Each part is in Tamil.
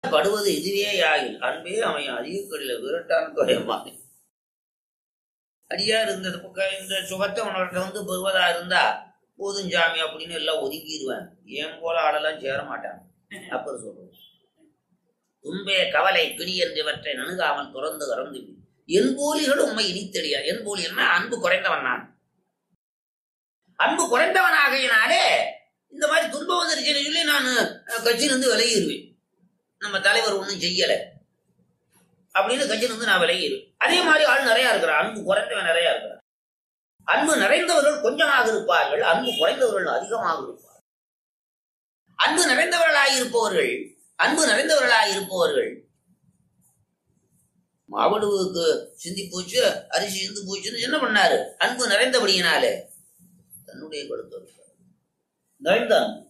படுவது இதுவே ஆகில் அன்பே அமையும் அதிகக்கடில விரட்டான குறையமாக அடியார் இந்த பக்கம் இந்த சுகத்தை உனக்கிட்ட வந்து பெறுவதா இருந்தா போதும் சாமி அப்படின்னு எல்லாம் ஒதுங்கிடுவேன் ஏன் போல ஆளெல்லாம் சேர மாட்டாங்க அப்புறம் சொல்றேன் துன்பே கவலை பிடி என்றவற்றை நணுகாமல் துறந்து கறந்து விடு. என் போலிகள் உண்மை இனித்தடியா என் போலின்னா அன்பு குறைந்தவன் நான் அன்பு குறைந்தவனாகையினாலே இந்த மாதிரி துன்பம் வந்துருச்சுன்னு சொல்லி நான் கட்சியிலிருந்து விலகிடுவேன் நம்ம தலைவர் ஒன்றும் செய்யலை அப்படின்னு கட்சியிலிருந்து நான் விலகிடுவேன் அதே மாதிரி ஆள் நிறைய இருக்கிறான் அன்பு குறைந்தவன் நிறைய இருக்கிறான் அன்பு நிறைந்தவர்கள் கொஞ்சமாக இருப்பார்கள் அன்பு குறைந்தவர்கள் அதிகமாக இருப்பார்கள் அன்பு நிறைந்தவர்களாக இருப்பவர்கள் அன்பு நிறைந்தவர்களாக இருப்பவர்கள் மாவடுவுக்கு சிந்தி போச்சு அரிசி சிந்து போச்சுன்னு என்ன பண்ணாரு அன்பு நிறைந்தபடியினாலே தன்னுடைய கொடுத்த நிறைந்த அன்பு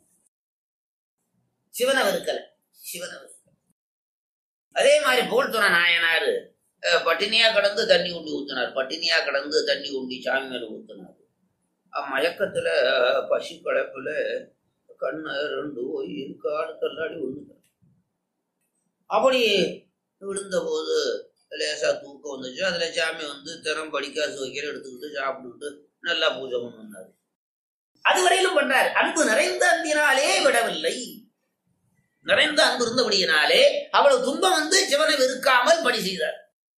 சிவனை வெறுக்கல சிவனை வெறுக்கல அதே மாதிரி போல்துண நாயனாரு அஹ், பட்டினியா கடந்து தண்ணி உண்டி ஊத்தினார் பட்டினியா கடந்து தண்ணி உண்டி சாமி மேல ஊத்தினார் அஹ், மயக்கத்துல அஹ், பசி களைப்புல கண்ணு ரெண்டு போய் காடு தள்ளாடி விழுந்துட்டார் அப்படி விழுந்த போது லேசா தூக்கம் வந்துச்சு அதுல சாமி வந்து திறம் படிக்காசு வைக்கிற எடுத்துக்கிட்டு சாப்பிட்டுக்கிட்டு நல்லா பூஜை பண்ணாரு அதுவரையிலும் பண்றார் அன்பு நிறைந்த அன்பினாலே விடவில்லை நிறைந்த அன்பு இருந்தபடியினாலே அவ்வளவு துன்பம் வந்து சிவனை வெறுக்காமல் பணி செய்தார்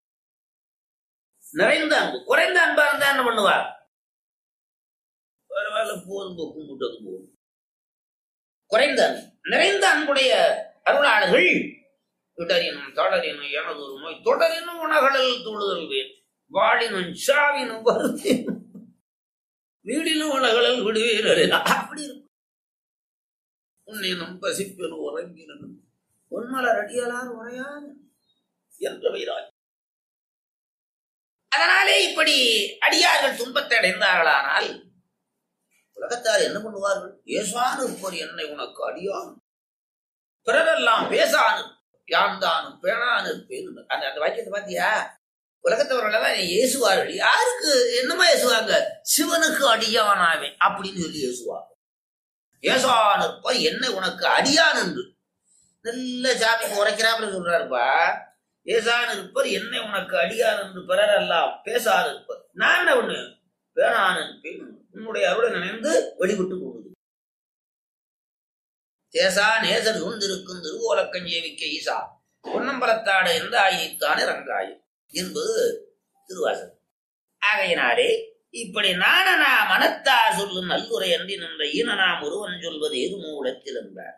நிறைந்த அன்பு குறைந்த அன்பா இருந்தா என்ன பண்ணுவார் பரவாயில்ல போதும் போ, கும்பிட்டது போதும் குறைந்த அன்பு நிறைந்த அன்புடைய அருளாளர்கள் விடரினும் தொடரினும் எனது ஒரு நோய் தொடரினும் உணகடல் தொழுதல் வேன் வாழினும் சாவினும் வருத்தேனும் வீடினும் உலகளல் விடுவீர் அப்படி இருக்கும் உன்னினும் பசிப்பெனும் உறங்கினும் உன்மலர் அடியலார் உரையாது என்ற வைராய் அதனாலே இப்படி அடியார்கள் துன்பத்தை அடைந்தார்களானால் உலகத்தார் என்ன பண்ணுவார்கள் ஏசான் இருப்போர் என்னை உனக்கு அடியான் பிறரெல்லாம் பேசானு யான்தானும் பேணான் இருப்பேன் அந்த அந்த வாக்கியத்தை பாத்தியா உலகத்தவர்கள் எல்லாம் என்னை ஏசுவார்கள் யாருக்கு என்னமா ஏசுவாங்க சிவனுக்கு அடியானாவேன் அப்படின்னு சொல்லி ஏசுவாங்க ஏசான் இருப்ப என்ன உனக்கு அடியான் என்று நல்ல சாமிக்கு உரைக்கிறாப்புல சொல்றாருப்பா ஏசான் இருப்பர் என்னை உனக்கு அடியான் என்று பிறர் எல்லாம் பேசாது இருப்பர் நான் என்ன ஒண்ணு பேணான் இருப்பேன் உன்னுடைய அருளை நினைந்து வெளிவிட்டு போகுது தேசா நேசர் சூழ்ந்திருக்கும் திருவோலக்கஞ்சேவிக்க ஈசா பொன்னம்பலத்தாட எந்த ஆயித்தானே ரங்காயம் என்பது திருவாசகம் ஆகையினாலே இப்படி நானனா மனத்தா சொல்லும் நல்லுரை அன்றி நின்ற ஈனனாம் ஒருவன் சொல்வது எது மூலத்தில் என்றார்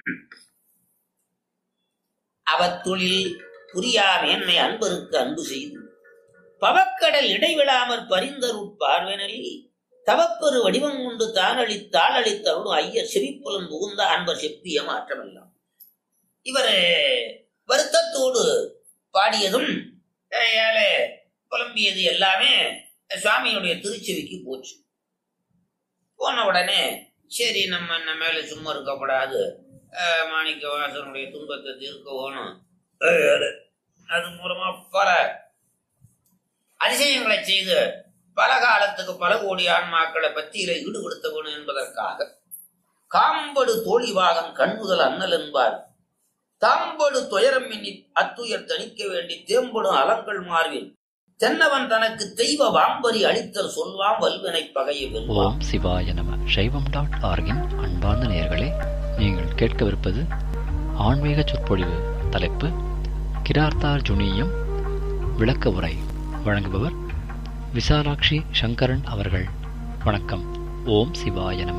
அவத்துளில் புரியா மேன்மை அன்பருக்கு அன்பு செய்து பவக்கடல் இடைவிடாமற் பரிந்தருட் பார்வனலில் தவப்பெரு வடிவம் கொண்டு தானளி தாளளித்தருடும் ஐயர் செவிப்புலம் புகுந்த அன்பர் செப்பிய மாற்றமெல்லாம் இவர் வருத்தத்தோடு பாடியதும் அஹ், ஏழை புலம்பியது எல்லாமே சுவாமியுடைய திருச்செவிக்கு போச்சு போன உடனே சரி நம்ம நம்ம மேல சும்மா இருக்கப்படாது அஹ், மாணிக்க வாசனுடைய துன்பத்தை தீர்க்க வேணும் அஹ், அது மூலமா பல அதிசயங்களை செய்து பல காலத்துக்கு பல கோடி ஆன்மாக்களை பத்தியில ஈடுபடுத்த வேணும் என்பதற்காக காம்படு தோழிவாகம் கண்முதல் அண்ணல் என்பார் தாம்படு துயரம் எண்ணி அத்துயர் தணிக்க வேண்டி தேம்படும் அலங்கள் மார்பில் தென்னவன் தனக்கு தெய்வ வாம்பரி அளித்தல் சொல்வாம் வல்வினை பகையை வெல்வாம் ஓம் சிவாய நம சைவம் டாட் ஆர்கின் அன்பார்ந்த நேயர்களே நீங்கள் கேட்கவிருப்பது ஆன்மீக சொற்பொழிவு தலைப்பு கிரார்த்தார் ஜுனியம் விளக்க உரை வழங்குபவர் விசாலாட்சி சங்கரன் அவர்கள் வணக்கம் ஓம் சிவாய நம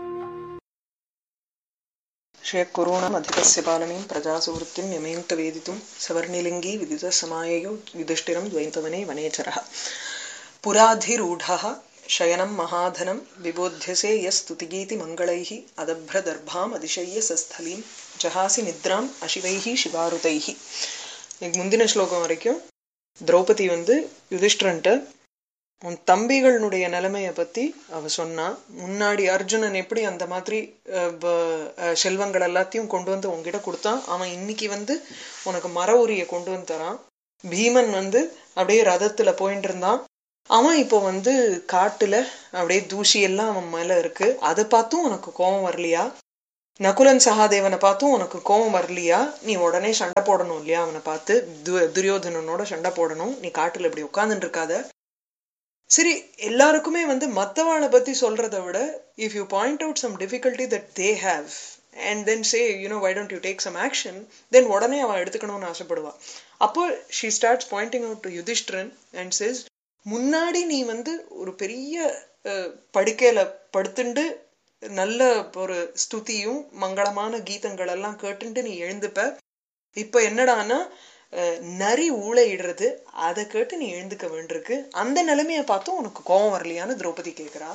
श्रेयः बालमीं प्रजासु वृत्तिं यमेन्त वेदितुं सवर्णिलिङ्गी विदितसमाययो युधिष्ठिरं द्वैतवने वनेचरः पुराधिरूढः शयनं महाधनं विबोध्यसे यस्तुतिगीतिमङ्गलैः अदभ्रदर्भाम् अतिशय्य सस्थलीं जहासि निद्राम् अशिवैः शिवारुतैः இதுக்கு முந்தின ஸ்லோகம் வரைக்கும் திரௌபதி வந்து யுதிஷ்டரன்ட்ட உன் தம்பிகளுடைய நிலைமைய பத்தி அவ சொன்னா முன்னாடி அர்ஜுனன் எப்படி அந்த மாதிரி அஹ், வ- அஹ், செல்வங்கள் எல்லாத்தையும் கொண்டு வந்து உன்கிட்ட கொடுத்தான் அவன் இன்னைக்கு வந்து உனக்கு மர உரிய கொண்டு வந்து தரான் பீமன் வந்து அப்படியே ரதத்துல போயிட்டு இருந்தான் அவன் இப்போ வந்து காட்டுல அப்படியே தூசி எல்லாம் அவன் மேல இருக்கு அதை பார்த்தும் உனக்கு கோபம் வரலையா நகுலன் சகாதேவனை பார்த்தும் உனக்கு கோபம் வரலையா நீ உடனே சண்டை போடணும் இல்லையா அவனை பார்த்து து- துரியோதனனோட சண்டை போடணும் நீ காட்டுல இப்படி உட்கார்ந்துட்டு இருக்காத சரி எல்லாருக்குமே வந்து மத்தவாளை பத்தி சொல்றதை விட if you point out some difficulty that they have and then say you know why don't you take some action then உடனே அவன் எடுத்துக்கணும்னு ஆசைப்படுவா அப்போ she starts pointing out to Yudhishthiran and says முன்னாடி நீ வந்து ஒரு பெரிய அஹ், படுக்கையில படுத்துண்டு நல்ல ஒரு ஸ்துதியும் மங்களமான கீதங்கள் எல்லாம் கேட்டுட்டு நீ எழுந்துப்ப இப்ப என்னடான்னா அஹ், நரி ஊழையிடுறது அதை கேட்டு நீ எழுந்துக்க வேண்டியிருக்கு அந்த நிலைமைய பார்த்தும் உனக்கு கோபம் வரலையான்னு திரௌபதி கேக்குறா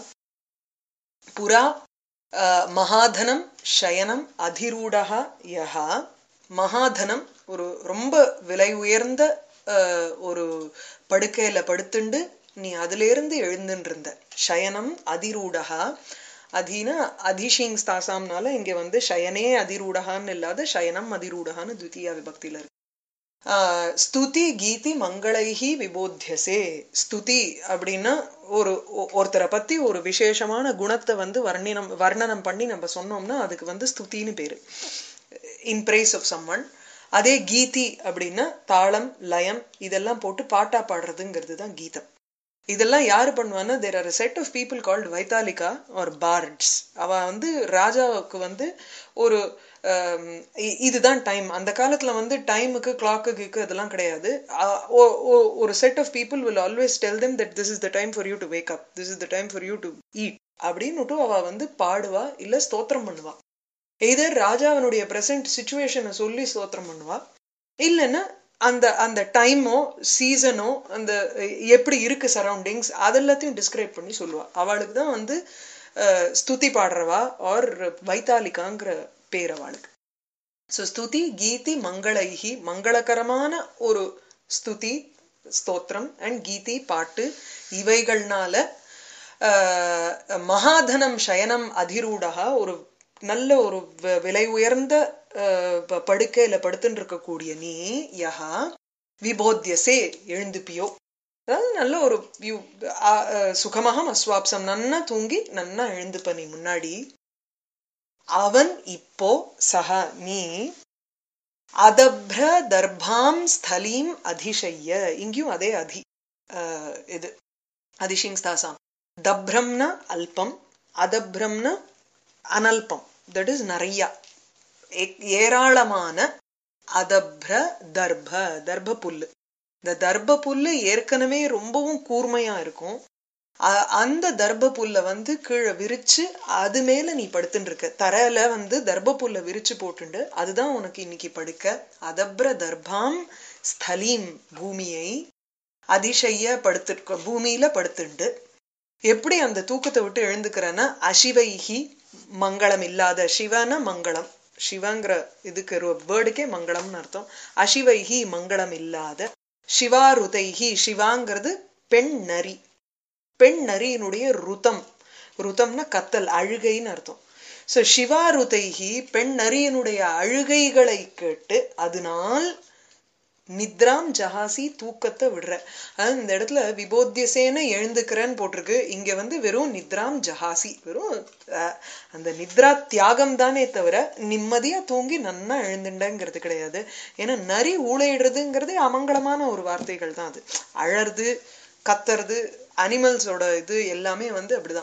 புறா அஹ், மகாதனம் சயனம் அதிரூடா யஹா மகாதனம் ஒரு ரொம்ப விலை உயர்ந்த அஹ், ஒரு படுக்கையில படுத்துண்டு நீ அதுல இருந்து எழுந்துன்னு இருந்த சயனம் அதிரூடகா அதினா அதிஷிங் ஸ்தாசாம்னால இங்க வந்து சயனே அதிரூடகான்னு இல்லாத சயனம் அதிரூடகான்னு துவிதீயா விபக்தியில இருக்கு ஆஹ் ஸ்துதி கீதி மங்களைஹி விபோத்தியசே ஸ்துதி அப்படின்னா ஒரு ஒ- ஒருத்தரை பத்தி ஒரு விசேஷமான குணத்தை வந்து வர்ணினம் வர்ணனம் பண்ணி நம்ம சொன்னோம்னா அதுக்கு வந்து ஸ்துதின்னு பேரு இன் பிரைஸ் ஆஃப் சம்மன் அதே கீதி அப்படின்னா தாளம் லயம் இதெல்லாம் போட்டு பாட்டா பாடுறதுங்கிறது தான் கீதம் இதெல்லாம் யாரு பண்ணுவான்னா there are set of people called வைத்தாலிகா ஆர் பார்ட்ஸ் அவ வந்து ராஜாவுக்கு வந்து ஒரு ஆம், இ- இதுதான் டைம் அந்த காலத்துல வந்து டைமுக்கு கிளாக்கு கிக்கு அதெல்லாம் கிடையாது அ- ஒ- ஒ- ஒரு set of people will always tell them that this is the time for you to wake up this is the time for you to eat அப்படின்னுட்டு அவ வந்து பாடுவா இல்ல ஸ்தோத்திரம் பண்ணுவா எய்தர் ராஜாவினுடைய பிரசன்ட் சுச்சுவேஷனை சொல்லி ஸ்தோத்திரம் பண்ணுவா இல்லைன்னா அந்த அந்த டைமோ சீசனோ அந்த அஹ், எப்படி இருக்கு சரௌண்டிங்ஸ் அதெல்லாத்தையும் டிஸ்கிரைப் பண்ணி சொல்லுவா அவளுக்கு தான் வந்து அஹ், ஸ்துதி பாடுறவா ஆர் வைத்தாலிகாங்கிற பேர் அவளுக்கு ஸோ ஸ்துதி கீதி மங்களைஹி மங்களகரமான ஒரு ஸ்துதி ஸ்தோத்திரம் அண்ட் கீதி பாட்டு இவைகள்னால ஆஹ், மகாதனம் சயனம் அதிரூடகா ஒரு நல்ல ஒரு வ- விலை உயர்ந்த ஆஹ், ப- படுக்கையில படுத்துட்டு இருக்கக்கூடிய நீ யஹா விபோத்தியசே எழுந்துப்பியோ அதாவது நல்ல ஒரு வி- ஆ- ஆஹ், சுகமகம் அஸ்வாப்சம் நன்னா தூங்கி நன்னா எழுந்துப்ப நீ முன்னாடி அவன் இப்போ சஹா நீ அதப்ர தர்பாம் ஸ்தலீம் அதிசய்ய இங்கேயும் அதே அதி ஆஹ், இது அதிஷிங் ஸ்தாசாம் தப்ரம்னா அல்பம் அதப்ரம்னா அனல்பம் தட் இஸ் நிறைய ஏ- ஏராளமான அதப்ர தர்ப தர்ப புல்லு இந்த தர்ப புல்லு ஏற்கனவே ரொம்பவும் கூர்மையா இருக்கும் அ- அந்த தர்ப புல்ல வந்து கீழே விரிச்சு அது மேல நீ படுத்துட்டு இருக்க தரையில வந்து தர்ப புல்ல விரிச்சு போட்டுண்டு அதுதான் உனக்கு இன்னைக்கு படுக்க அதப்ர தர்பாம் ஸ்தலீம் பூமியை அதிசய படுத்திருக்க பூமியில படுத்துண்டு எப்படி அந்த தூக்கத்தை விட்டு எழுந்துக்கிறேன்னா அசிவைஹி மங்களம் இல்லாத சிவன மங்களம் சிவங்கிற இதுக்கு வேர்டுக்கே மங்களம்னு அர்த்தம் அசிவைஹி மங்களம் இல்லாத சிவாருதைஹி சிவாங்கிறது பெண் நரி பெண் நரியினுடைய ருதம் ருதம்னா கத்தல் அழுகைன்னு அர்த்தம் சோ சிவாருதைஹி பெண் நரியினுடைய அழுகைகளை கேட்டு அதனால் நித்ராம் ஜஹாசி தூக்கத்தை விடுற அதாவது இந்த இடத்துல விபோத்தியசேன எழுந்துக்கிறேன்னு போட்டிருக்கு இங்க வந்து வெறும் நித்ராம் ஜஹாசி வெறும் அஹ், அந்த நித்ரா தியாகம் தானே தவிர நிம்மதியா தூங்கி நன்னா எழுந்துண்டங்கிறது கிடையாது ஏன்னா நரி ஊழையிடுறதுங்கிறதே அமங்கலமான ஒரு வார்த்தைகள் தான் அது அழறது கத்துறது அனிமல்ஸோட இது எல்லாமே வந்து அப்படிதான்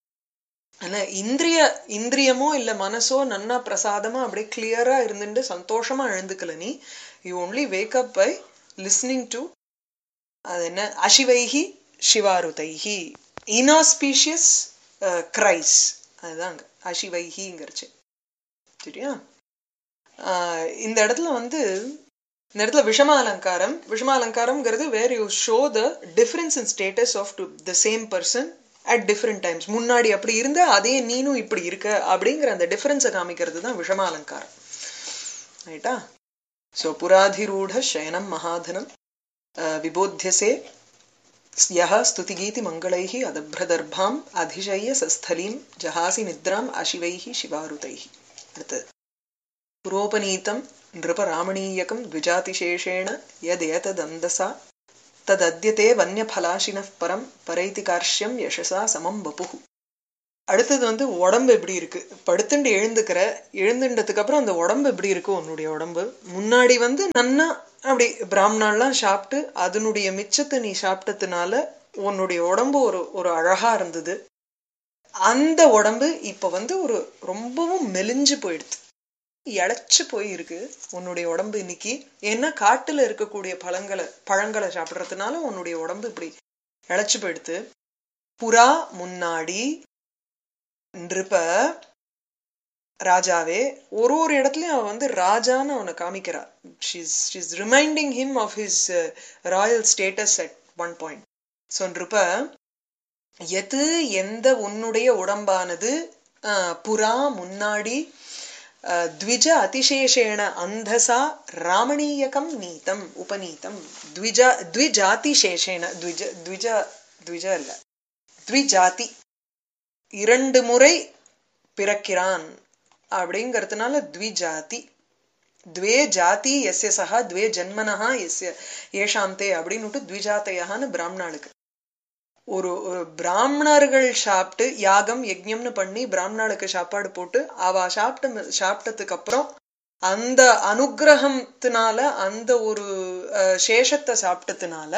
ஆனா இந்திரிய இந்திரியமோ இல்ல மனசோ நன்னா பிரசாதமா அப்படியே கிளியரா இருந்துட்டு சந்தோஷமா எழுந்துக்கல நீ you only wake up by listening to அது என்ன அசிவைஹி சிவாருதைஹி இனாஸ்பீஷியஸ் கிரைஸ் அதுதான் அங்க அசிவைஹிங்கிறச்சு சரியா ஆஹ் இந்த இடத்துல வந்து இந்த இடத்துல விஷம அலங்காரம் விஷம அலங்காரம்ங்கிறது where you show the difference in status of to the same person at different times முன்னாடி அப்படி இருந்த அதே நீனும் இப்படி இருக்க அப்படிங்கிற அந்த டிஃபரன்ஸை காமிக்கிறது தான் விஷம அலங்காரம் ரைட்டா ஸோ புராதிரூட சயனம் மகாதனம் அஹ், விபோத்தியசே யः स्तुतिगीति मङ्गलैः अदभ्रदर्भाम् अधिशय्य सस्थलीं जहासि निद्राम् अशिवैः शिवारुतैः அடுத்தது पुरोपनीतं नृपरामणीयकं द्विजातिशेषेण यदेतदन्दसा तदद्यते वन्यफलाशिनः परं परैति कार्श्यं यशसा समं वपुः அடுத்தது வந்து உடம்பு எப்படி இருக்கு படுத்துண்டு எழுந்துக்கிற எழுந்துட்டதுக்கு அப்புறம் அந்த உடம்பு எப்படி இருக்கு உன்னுடைய உடம்பு முன்னாடி வந்து நன்னா அப்படி பிராமணாலாம் சாப்பிட்டு அதனுடைய மிச்சத்தை நீ சாப்பிட்டதுனால உன்னுடைய உடம்பு ஒரு ஒரு அழகா இருந்தது அந்த உடம்பு இப்ப வந்து ஒரு ரொம்பவும் மெலிஞ்சு போயிடுது இழைச்சு போயிருக்கு உன்னுடைய உடம்பு இன்னைக்கு ஏன்னா காட்டுல இருக்கக்கூடிய பழங்களை பழங்களை சாப்பிடுறதுனால உன்னுடைய உடம்பு இப்படி இழைச்சு போயிடுது புறா முன்னாடி நிருப ராஜாவே ஒரு ஒரு இடத்துலயும் அவன் வந்து ராஜான்னு அவனை காமிக்கிறா she's she's reminding him of his royal status at one point so நிருப எது எந்த உன்னுடைய உடம்பானது ஆஹ், புறா முன்னாடி ஆஹ், த்விஜ அதிசேஷேண அந்தசா ராமணீயகம் நீதம் உபநீதம் த்விஜ த்விஜாதிசேஷேண த்விஜ த்விஜ த்விஜ இல்ல த்விஜாதி இரண்டு முறை பிறக்கிறான் அப்படிங்கிறதுனால த்விஜாதி द्वे ஜாதி எஸ்ய சஹா द्वे ஜன்மனஹா எஸ்ய ஏஷாந்தே அப்படின்னுட்டு த்விஜாத்தையான்னு பிராமணாளுக்கு ஒரு ஒரு பிராமணர்கள் சாப்பிட்டு யாகம் யஜ்ஞம்னு பண்ணி பிராமணாளுக்கு சாப்பாடு போட்டு அவ சாப்பிட்ட சாப்பிட்டதுக்கு அப்புறம் அந்த அனுகிரகத்தினால அந்த ஒரு அஹ், சேஷத்தை சாப்பிட்டதுனால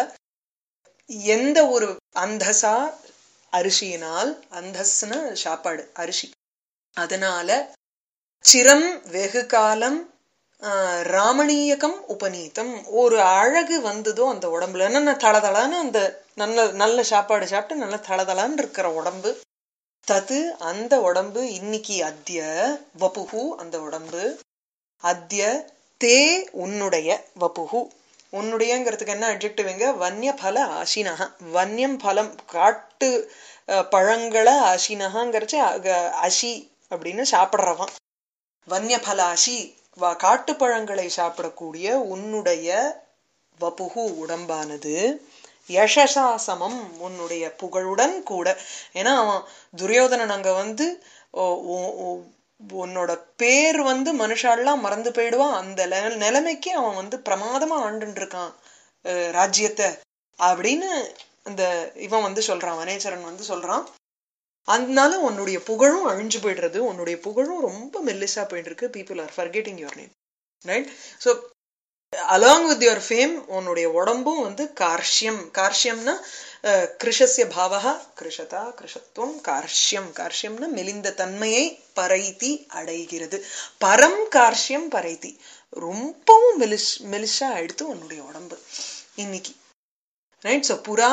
எந்த ஒரு அந்தசா அரிசியினால் அந்தஸ்னு சாப்பாடு அரிசி அதனால சிரம் வெகு காலம் ஆஹ், ராமணீயகம் உபநீதம் ஒரு அழகு வந்ததோ அந்த உடம்புல என்ன தளதளான்னு அந்த நல்ல நல்ல சாப்பாடு சாப்பிட்டு நல்ல தளதளான்னு இருக்கிற உடம்பு தது அந்த உடம்பு இன்னைக்கு அத்திய வபுகு அந்த உடம்பு அத்திய தே உன்னுடைய வபுகு உன்னுடையங்கிறதுக்கு என்ன அட்ஜெக்டிவ் எங்க வன்ய பல ஆசினக வன்யம் பலம் காட்டு அஹ், பழங்களை ஆசினகாங்கிறச்சு அசி அப்படின்னு சாப்பிட்றவன் வன்யபல அசி வா- காட்டுப் பழங்களை சாப்பிடக்கூடிய உன்னுடைய வபுகு உடம்பானது யசசா சமம் உன்னுடைய புகழுடன் கூட ஏன்னா அவன் துரியோதனன் அங்க வந்து ஓ- ஓ- ஓ- உன்னோட பேர் வந்து மனுஷாலாம் மறந்து போயிடுவான் அந்த லெ- நிலைமைக்கு அவன் வந்து பிரமாதமா ஆண்டுட்டு இருக்கான் அஹ், ராஜ்யத்தை அப்படின்னு அந்த இவன் வந்து சொல்றான் வனேச்சரன் வந்து சொல்றான் அதனால உன்னுடைய புகழும் அழிஞ்சு போயிடுறது உன்னுடைய புகழும் ரொம்ப மெல்லிசா போயிட்டு இருக்கு people are forgetting your name right so along with your fame உன்னுடைய உடம்பும் வந்து கார்ஷ்யம் கார்ஷ்யம்னா அஹ், கிருஷஸ்ய பாவகா கிருஷதா கிருஷத்துவம் கார்ஷ்யம் கார்ஷ்யம்னா மெலிந்த தன்மையை பரைத்தி அடைகிறது பரம் கார்ஷ்யம் பரைத்தி ரொம்பவும் மெலிஷ் மெலிஷா எடுத்து உன்னுடைய உடம்பு இன்னைக்கு ரைட் ஸோ புறா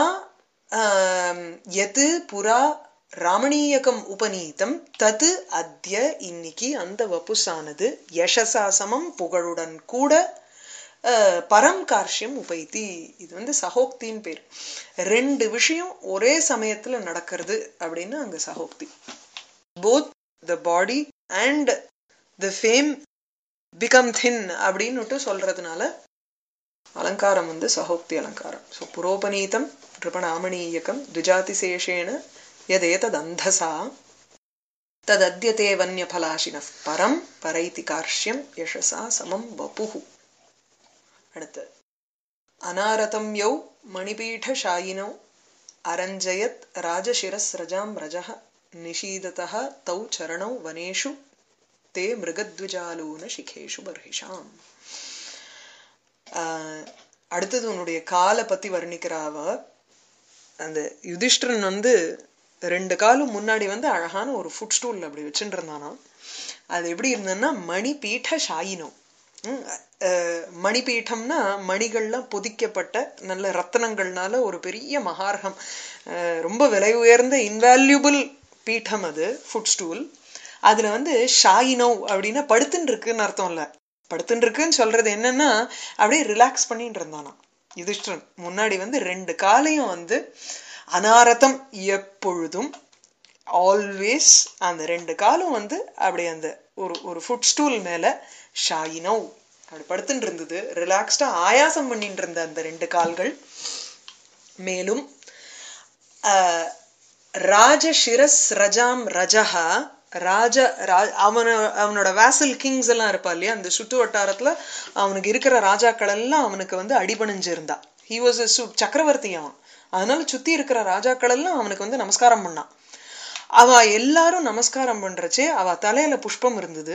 ஆம், எது புறா ராமணீயகம் உபநீதம் தது அத்ய இன்னைக்கு அந்த வபுசானது யசசா சமம் புகழுடன் கூட அஹ், பரம் கார்ஷ்யம் உபைத்தி இது வந்து சகோக்தின்னு பேர் ரெண்டு விஷயம் ஒரே சமயத்துல நடக்கிறது அப்படின்னு அங்க சகோக்தி both the body and the fame become thin அப்படின்னுட்டு சொல்றதுனால அலங்காரம் வந்து சகோக்தி அலங்காரம் ஸோ புரோபநீதம் நிருபணாமணீயகம் द्विजातिशेषेण यदेतदन्धसा तदद्यते वन्यफलाशिनः परं परैति कार्श्यं यशसा समं वपुः அடுத்து அனாரதம் யௌ மணிபீఠशायिनौ அரஞ்சயத் ராஜசிரஸ்ரஜாம் ரஜः நிஷீதतः தௌ சரணौ வனேஷு தே மிருகத்விஜாலூன சிகேஷு பர்ஹிஷாம் ஆஹ் அடுத்தது உன்னுடைய காலை பத்தி வர்ணிக்கிறாவ அந்த யுதிஷ்டிரன் வந்து ரெண்டு காலும் முன்னாடி வந்து அழகான ஒரு ஃபுட் ஸ்டூல் அப்படி வச்சுட்டு இருந்தானா அது எப்படி இருந்ததுன்னா மணிபீఠ ஷாயினம் ம், அஹ், மணிபீட்டம்னா மணிகள்லாம் பொதிக்கப்பட்ட நல்ல ரத்தனங்கள்னால ஒரு பெரிய மகார்கம் அஹ், ரொம்ப விலை உயர்ந்த இன்வேல்யூபிள் பீட்டம் அது ஃபுட் ஸ்டூல் அதுல வந்து ஷாயினோ அப்படின்னா படுத்துன்னு இருக்குன்னு அர்த்தம் இல்ல படுத்துன்னு இருக்குன்னு சொல்றது என்னன்னா அப்படியே ரிலாக்ஸ் பண்ணிட்டு இருந்தானா யுதிஷ்டிரன் முன்னாடி வந்து ரெண்டு காலையும் வந்து அனாரதம் எப்பொழுதும் ஆல்வேஸ் அந்த ரெண்டு காலும் வந்து அப்படி அந்த ஒரு ஒரு ஃபுட் ஸ்டூல் மேல ஷாயினோ அப்படி படுத்துட்டு இருந்தது ரிலாக்ஸ்டா ஆயாசம் பண்ணிட்டு இருந்த அந்த ரெண்டு கால்கள் மேலும் ஆஹ், ராஜசிரஸ் ரஜாம் ரஜஹா ராஜ ரா- அவன அவனோட வேசல் கிங்ஸ் எல்லாம் இருப்பா இல்லையா அந்த சுட்டு வட்டாரத்துல அவனுக்கு இருக்கிற ராஜாக்கள் எல்லாம் அவனுக்கு வந்து அடிபணிஞ்சிருந்தா ஹி வாஸ் சக்கரவர்த்தி அவன் அதனால சுத்தி இருக்கிற ராஜாக்கள் எல்லாம் அவனுக்கு வந்து நமஸ்காரம் பண்ணான் அவ எல்லாரும் நமஸ்காரம் பண்றச்சே அவ தலையில புஷ்பம் இருந்தது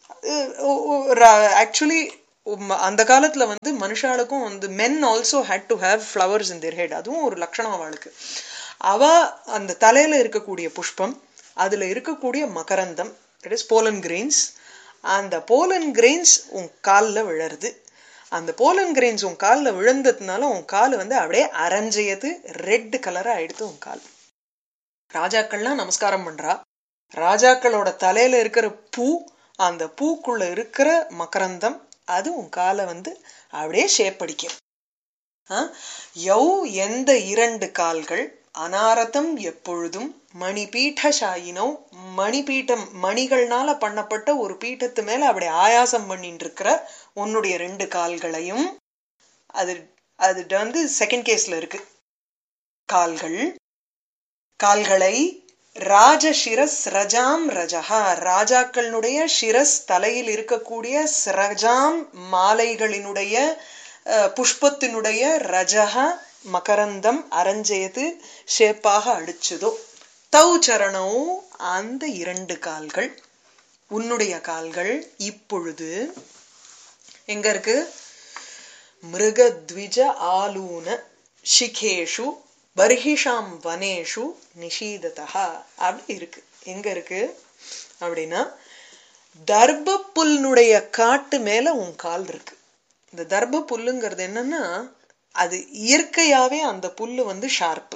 ஆக்சுவலி அந்த காலத்துல வந்து மனுஷாளுக்கும் வந்து men also had to have flowers in their head அதுவும் ஒரு லட்சணம் அவளுக்கு அவ அந்த தலையில இருக்கக்கூடிய புஷ்பம் அதுல இருக்கக்கூடிய மகரந்தம் இட் இஸ் போலன் கிரெயின்ஸ் அந்த போலன் கிரெயின்ஸ் உன் காலில் விழருது அந்த போலன் கிரெயின்ஸ் உன் காலில் விழுந்ததுனால உன் கால் வந்து அப்படியே அரைஞ்சையது ரெட் கலரா ஆயிடுது உன் கால் ராஜாக்கள்லாம் நமஸ்காரம் பண்றா ராஜாக்களோட தலையில இருக்கிற பூ அந்த பூக்குள்ள இருக்கிற மகரந்தம் அது உன் காலை வந்து அப்படியே ஷேப் அடிக்கும் யௌ எந்த இரண்டு கால்கள் அனாரதம் எப்பொழுதும் மணிபீட்டசாயினோ மணிபீட்டம் மணிகள்னால பண்ணப்பட்ட ஒரு பீட்டத்து மேல அப்படி ஆயாசம் பண்ணிட்டு இருக்கிற உன்னுடைய ரெண்டு கால்களையும் அது அது வந்து செகண்ட் கேஸ்ல இருக்கு கால்கள் கால்களை ராஜ ஷிரஸ் ரஜாம் ரஜஹா ராஜாக்களுடைய ஷிரஸ் தலையில் இருக்கக்கூடிய ஸ்ரஜாம் மாலைகளினுடைய புஷ்பத்தினுடைய ரஜஹா மகரந்தம் அரஞ்செய்து ஷேப்பாக அடிச்சதோ தௌ சரணோ அந்த இரண்டு கால்கள் உன்னுடைய கால்கள் இப்பொழுது எங்க இருக்கு மிருகத்விஜ ஆலூன ஷிகேஷு பர்ஹிஷாம் வனேஷு நிஷீததா அப்படி இருக்கு எங்க இருக்கு அப்படின்னா தர்ப புல்னுடைய காட்டு மேல உன் கால் இருக்கு இந்த தர்ப புல்லுங்கிறது என்னன்னா அது இயற்கையாவே அந்த புல்லு வந்து ஷார்ப்பு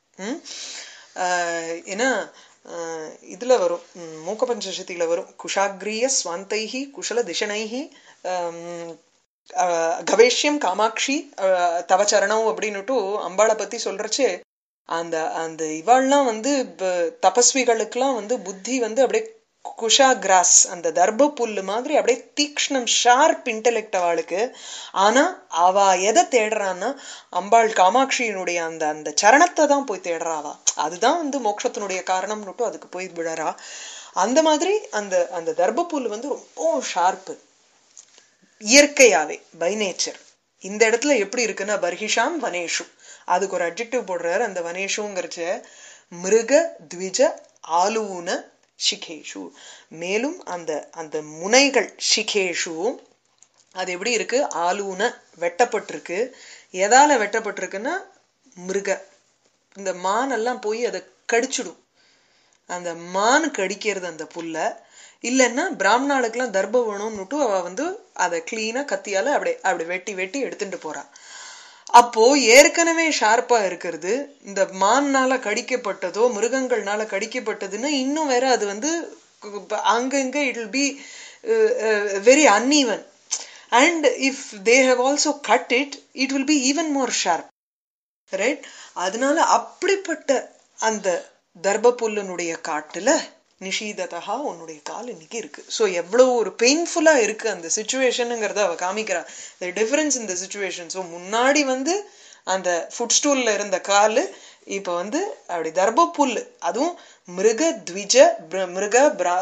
ஏன்னா இதுல வரும் மூக்க பஞ்சசதியில வரும் குஷாகிரிய ஸ்வந்தைஹி குஷல திஷனைஹி கவேஷ்யம் காமாட்சி தவ சரணம் அப்படின்னுட்டு அம்பாளை பத்தி சொல்றச்சு அந்த அந்த இவாள்லாம் வந்து தபஸ்விகளுக்கெல்லாம் வந்து புத்தி வந்து அப்படியே குஷா கிராஸ் அந்த தர்ப புல்லு மாதிரி அப்படியே தீக்ஷ்ணம் ஷார்ப் இன்டெலெக்ட் அவளுக்கு ஆனா அவ எதை தேடுறான்னா அம்பாள் காமாட்சியினுடைய அந்த அந்த சரணத்தை தான் போய் தேடுறாவா அதுதான் வந்து மோட்சத்தினுடைய காரணம்னுட்டு அதுக்கு போய் விழறா அந்த மாதிரி அந்த அந்த தர்ப புல் வந்து ரொம்ப ஷார்ப்பு இயற்கையாவே பை நேச்சர் இந்த இடத்துல எப்படி இருக்குன்னா பர்ஹிஷாம் வனேஷு அதுக்கு ஒரு அப்ஜெக்டிவ் போடுறாரு அந்த வனேஷுங்கிறச்ச மிருக த்விஜ ஆலூன ஷிகேஷு மேலும் அந்த அந்த முனைகள் ஷிகேஷு அது எப்படி இருக்கு ஆலூன வெட்டப்பட்டிருக்கு எதால வெட்டப்பட்டிருக்குன்னா மிருக இந்த மான் எல்லாம் போய் அதை கடிச்சிடும் அந்த மான் கடிக்கிறது அந்த புல்ல இல்லைன்னா பிராமணாளுக்கெல்லாம் தர்ப வேணும்னுட்டு அவ வந்து அதை கிளீனா கத்தியால அப்படி அப்படி வெட்டி வெட்டி எடுத்துட்டு போறா அப்போ ஏற்கனவே ஷார்ப்பா இருக்கிறது இந்த மான்னால கடிக்கப்பட்டதோ மிருகங்கள்னால கடிக்கப்பட்டதுன்னு இன்னும் வேற அது வந்து அங்கங்க it will be very uneven and if they have also cut it it will be even more sharp right அதனால அப்படிப்பட்ட அந்த தர்ப புல்லனுடைய காட்டுல நிஷீததா உன்னுடைய கால் இன்னைக்கு இருக்கு ஸோ எவ்வளவு ஒரு பெயின்ஃபுல்லா இருக்கு அந்த சுச்சுவேஷனுங்கிறத அவ காமிக்கிறா த டிஃபரன்ஸ் இந்த சுச்சுவேஷன் ஸோ முன்னாடி வந்து அந்த ஃபுட் ஸ்டூல்ல இருந்த காலு இப்ப வந்து அப்படி தர்ப புல் அதுவும் மிருக த்விஜ மிருக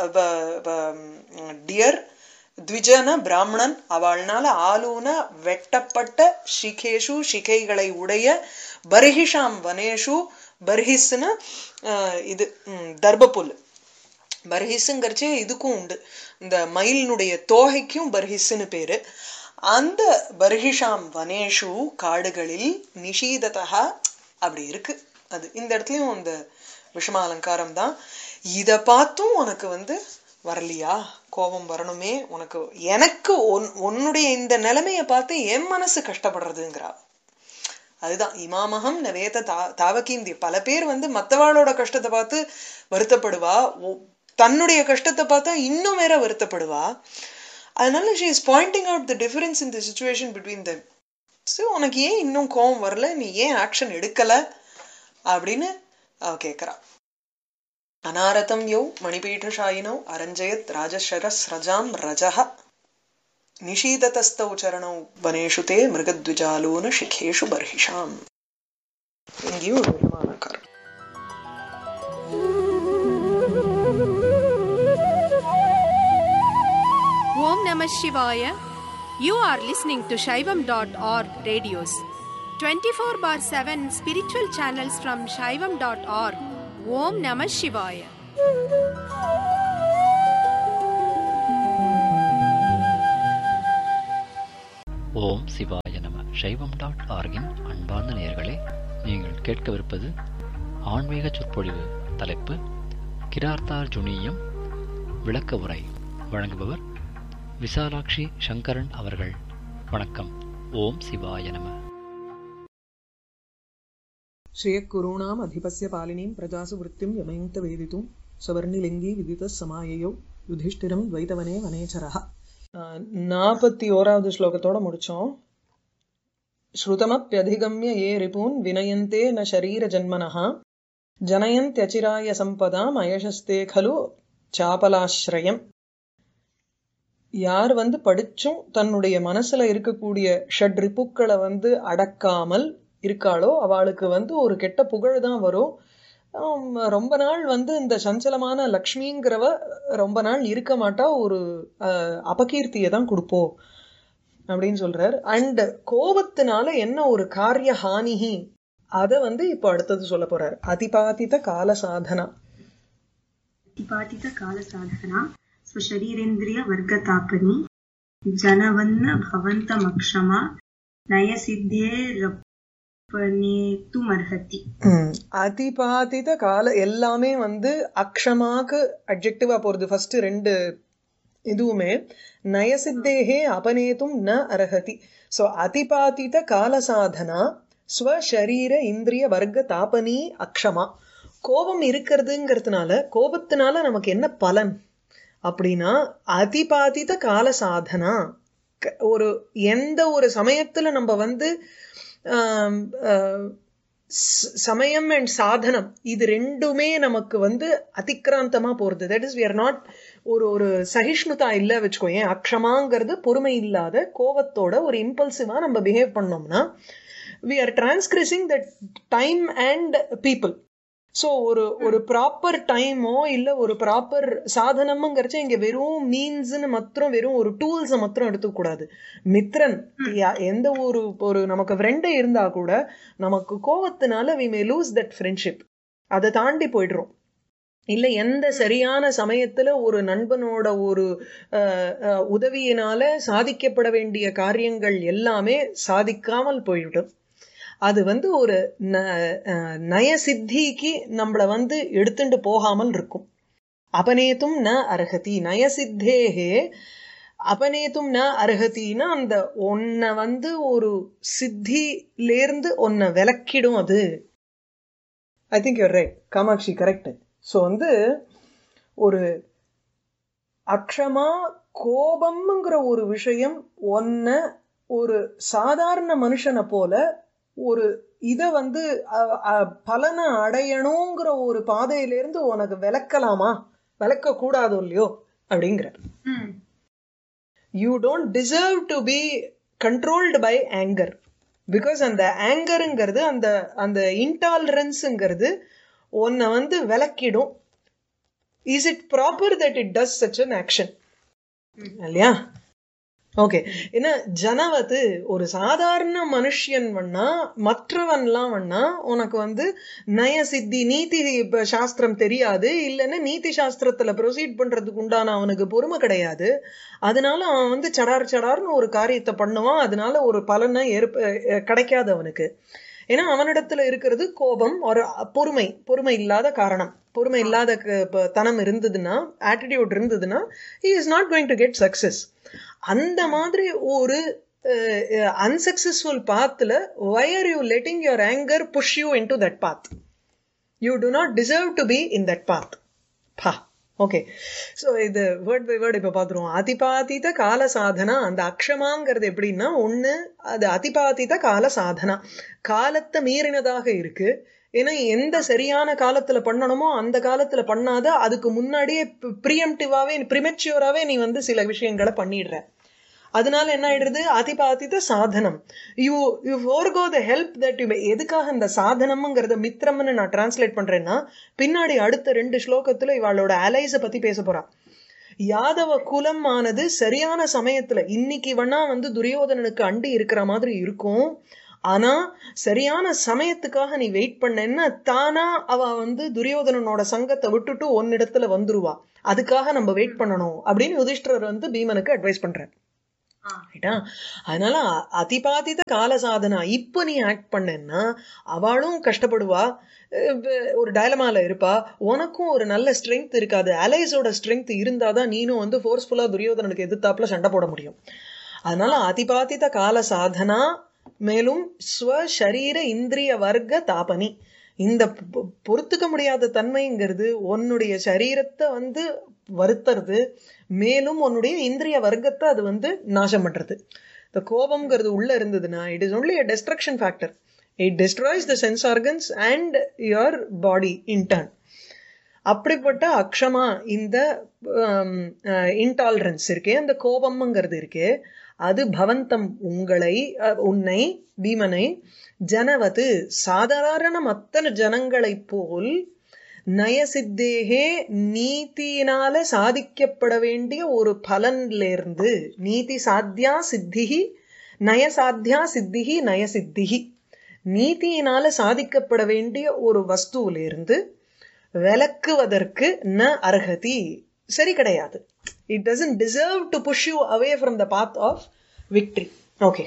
டியர் த்விஜன பிராமணன் அவள்னால ஆலூன வெட்டப்பட்ட ஷிகேஷு ஷிகைகளை உடைய பர்ஹிஷாம் வனேஷு பர்ஹிஸ்னு இது தர்பப்புல் பர்ஹிஸுங்கிறச்சே இதுக்கும் உண்டு இந்த மயிலினுடைய தோகைக்கும் பர்ஹிஸ்ன்னு பேரு அந்த பர்ஹிஷாம் வனேஷு காடுகளில் நிஷீததா அப்படி இருக்கு அது இந்த இடத்துலயும் அந்த விஷம அலங்காரம் தான் இத பார்த்தும் உனக்கு வந்து வரலையா கோபம் வரணுமே உனக்கு எனக்கு உன்னுடைய இந்த நிலைமைய பார்த்து என் மனசு கஷ்டப்படுறதுங்கிறா அதுதான் இமாமகம் நவேத தா தாவகீந்தி பல பேர் வந்து மத்தவாளோட கஷ்டத்தை பார்த்து வருத்தப்படுவா தன்னுடைய கஷ்டத்தை பார்த்தா இன்னும் வேற வருத்தப்படுவா அதனால she is pointing out the difference in the situation between them so உனக்கு ஏன் இன்னும் கோவம் வரல நீ ஏன் ஆக்ஷன் எடுக்கல அப்படின்னு அவ கேட்கிறா அனாரதம் யௌ மணிபீఠशायिनौ அரஞ்சயத் ராஜசரஸ்ரஜாம் ரஜः நிஷீததஸ்தௌ சரணௌ வனேஷு தே மிருகத்விஜாலூன சிகேஷு பர்ஹிஷாம் இங்கேயும் ஒரு விமானக்காரன் Om Namah Shivaya. You are listening to Shaivam.org radios. 24 bar 7 spiritual channels from Shaivam.org. Om Namah Shivaya. ஓம் சிவாய நம சைவம் டாட் ஆர்கின் அன்பார்ந்த நேயர்களே நீங்கள் கேட்கவிருப்பது ஆன்மீக சொற்பொழிவு தலைப்பு கிரார்த்தார் ஜுனியம் விளக்க உரை வழங்குபவர் விசாலாட்சி சங்கரன் அவர்கள் வணக்கம் ஓம் சிவாய நம श्रियः अधिपस्य पालिनीं प्रजासु वृत्तिं यमयन्त वेदितुं सवर्णिलिङ्गी विदितः समाययौ யுதிஷ்டிரம் துவைதவனே வனேச்சரஹ நாற்பத்தி ஓராவது ஸ்லோகத்தோட முடிச்சோம் ஸ்ருதமப்பியதிகம்ய ஏ ரிபூன் வினயந்தே ந ஷரீர ஜன்மனः ஜனயந்தியச்சிராய சம்பதாம் அயசஸ்தே खलु சாபலாஸ்ரயம் யார் வந்து படிச்சும் தன்னுடைய மனசுல இருக்கக்கூடிய ஷட் ரிப்புக்களை வந்து அடக்காமல் இருக்காளோ அவளுக்கு வந்து ஒரு கெட்ட புகழ் தான் வரும் ஆம், ரொம்ப நாள் வந்து இந்த சஞ்சலமான லக்ஷ்மிங்கிறவ ரொம்ப நாள் இருக்க மாட்டா ஒரு அஹ், அபகீர்த்தியை தான் கொடுப்போம் அப்படின்னு சொல்றார் அண்ட் கோபத்தினால என்ன ஒரு காரிய ஹானிஹி அத வந்து இப்போ அடுத்தது சொல்ல போறார் அதிபாதித கால சாதனா प्रतिपादित कालसाधना स्वशरीरेन्द्रियवर्गतापनी जनवन्न भवन्तमक्षमा नयसिद्धेरपनेतुमर्हति ம். அதிபாதித கால எல்லாமே வந்து அக்ஷமாக்கு அட்ஜெக்டிவா போறது ஃபர்ஸ்ட் ரெண்டு இதுவுமே நயசித்தேகே அபநேதும் ந அர்ஹதி ஸோ அதிபாதித கால சாதனா ஸ்வசரீர இந்திரிய வர்க்க தாபனி அக்ஷமா கோபம் இருக்கிறதுங்கிறதுனால கோபத்தினால நமக்கு என்ன பலன் அப்படின்னா அதிபாதித கால சாதனா க- ஒரு எந்த ஒரு சமயத்துல நம்ம வந்து ஆம், ஆஹ், ச- சமயம் அண்ட் சாதனம் இது ரெண்டுமே நமக்கு வந்து அதிக்ராந்தமா போறது that is we are not ஒரு ஒரு சகிஷ்ணுதா இல்ல வச்சுக்கோயேன் அக்ஷமாங்கிறது பொறுமை இல்லாத கோவத்தோட ஒரு இம்பல்சிவா நம்ம பிஹேவ் பண்ணோம்னா we are transgressing the time and people so ஒரு ஒரு ப்ராப்பர் டைமோ இல்ல ஒரு ப்ராப்பர் சாதனம்ங்கிறச்ச இங்க வெறும் மீன்ஸ்னு மாத்திரம் வெறும் ஒரு டூல்ஸை மாத்திரம் எடுத்துக்கூடாது மித்ரன் யா- எந்த ஒரு ஒரு நமக்கு ஃப்ரெண்டு இருந்தா கூட நமக்கு கோவத்தினால we may lose that friendship அதை தாண்டி போயிடுறோம் இல்ல எந்த சரியான சமயத்துல ஒரு நண்பனோட ஒரு அஹ், அஹ், உதவியினால சாதிக்கப்பட வேண்டிய காரியங்கள் எல்லாமே சாதிக்காமல் போய்விடும் அது வந்து ஒரு ந- அஹ், நய சித்திக்கு நம்மள வந்து எடுத்துட்டு போகாமல் இருக்கும் அபநேத்தும் ந அர்ஹதி நயசித்தேகே அபநேத்தும் ந அர்ஹத்தின்னா அந்த ஒன்ன வந்து ஒரு சித்திலேருந்து ஒன்ன விலக்கிடும் அது I think you're right Kamakshi correct so வந்து ஒரு அக்ஷமா கோபம்ங்கிற ஒரு விஷயம் ஒன்ன ஒரு சாதாரண மனுஷனை போல ஒரு இத வந்து அ- அ- பலனை அடையணுங்கிற ஒரு பாதையிலிருந்து உனக்கு விளக்கலாமா விளக்க கூடாதோ இல்லையோ அப்படிங்கிறார் you don't deserve to be controlled by anger because அந்த ஆங்கருங்கிறது அந்த அந்த இன்டாலரன்ஸுங்கிறது உன்னை வந்து விளக்கிடும் is it proper that it does such an action இல்லையா ஓகே ஏன்னா ஜனவது ஒரு சாதாரண மனுஷன் வண்ணா மற்றவன்லாம் வண்ணா உனக்கு வந்து நய சித்தி நீதி இப்ப சாஸ்திரம் தெரியாது இல்லைன்னா நீதி சாஸ்திரத்துல ப்ரொசீட் பண்றதுக்கு உண்டான அவனுக்கு பொறுமை கிடையாது அதனால அவன் வந்து சடார் சடார்னு ஒரு காரியத்தை பண்ணுவான் அதனால ஒரு பலனை ஏற்ப அஹ் கிடைக்காது அவனுக்கு ஏன்னா அவனிடத்துல இருக்கிறது கோபம் ஒரு பொறுமை பொறுமை இல்லாத காரணம் பொறுமை இல்லாத க- ப- தனம் இருந்ததுன்னா ஆட்டிடியூட் இருந்ததுன்னா he is not going to get success அந்த மாதிரி ஒரு அன்சக்சஸ்ஃபுல் பாத்துல why are you letting your anger push you into that path you do not deserve to be in that path பா ஓகே ஸோ இது வேர்ட் பை வேர்ட் இப்போ பார்த்துருவோம் அதிபாதித கால சாதனா அந்த அக்ஷமாங்கிறது எப்படின்னா ஒன்று அது அதிபாதித கால சாதனா காலத்தை மீறினதாக இருக்கு ஏன்னா எந்த சரியான காலத்துல பண்ணணுமோ அந்த காலத்துல பண்ணாத அதுக்கு முன்னாடியே ப்ரியம்டிவாவே ப்ரிமெச்சுவராகவே நீ வந்து சில விஷயங்களை பண்ணிடுற அதனால என்ன ஆயிடுறது அதிபாதித சாதனம் you you forgo the help that you எதுக்காக இந்த சாதனம்ங்கிறத மித்திரம்னு நான் டிரான்ஸ்லேட் பண்றேன்னா பின்னாடி அடுத்த ரெண்டு ஸ்லோகத்துல இவளோட அலைஸை பத்தி பேச போறா யாதவ குலம் ஆனது சரியான சமயத்துல இன்னைக்கு வேணா வந்து துரியோதனனுக்கு அண்டி இருக்கிற மாதிரி இருக்கும் ஆனா சரியான சமயத்துக்காக நீ வெயிட் பண்ணேன்னா தானா அவ வந்து துரியோதனனோட சங்கத்தை விட்டுட்டு ஒன்னிடத்துல வந்துருவா அதுக்காக நம்ம வெயிட் பண்ணணும் அப்படின்னு யுதிஷ்டர் வந்து பீமனுக்கு அட்வைஸ் பண்றார் ஆ. ரைட்டா அதனால அ- அதிபாதித கால சாதனா இப்ப நீ ஆக்ட் பண்ணேன்னா அவளும் கஷ்டப்படுவா அஹ் வ- ஒரு டயலமால இருப்பா உனக்கும் ஒரு நல்ல ஸ்ட்ரென்த் இருக்காது அலைஸோட ஸ்ட்ரென்த் இருந்தாதான் நீனும் வந்து ஃபோர்ஸ்ஃபுல்லா துரியோதனனுக்கு எதிர்த்தாப்புல சண்டை போட முடியும் அதனால அதிபாதித கால சாதனா மேலும் ஸ்வ சரீர இந்திரிய வர்க்க தாபனி இந்த பொ- பொறுத்துக்க முடியாத தன்மைங்கிறது உன்னுடைய சரீரத்தை வந்து வருத்துறது மேலும் உன்னுடைய இந்திரிய வர்க்கத்தை அது வந்து நாசம் பண்றது இந்த கோபம்ங்கிறது உள்ள இருந்ததுன்னா it is only a destruction factor it destroys the sense organs and your body in turn அப்படிப்பட்ட அக்ஷமா இந்த இன்டாலரன்ஸ் இருக்கே அந்த கோபம்ங்கிறது இருக்கே அது பவந்தம் உங்களை அஹ், உன்னை பீமனை ஜனவது சாதாரண மத்த ஜனங்களைப் போல் நயசித்தேகே நீதியினால சாதிக்கப்பட வேண்டிய ஒரு பலன்ல இருந்து நீதி சாத்தியா சித்திகி நயசாத்தியா சித்திகி நயசித்திகி நீதியினால சாதிக்கப்பட வேண்டிய ஒரு வஸ்துவில இருந்து விலக்குவதற்கு ந அர்ஹதி சரி கிடையாது it doesn't deserve to push you away from the path of victory okay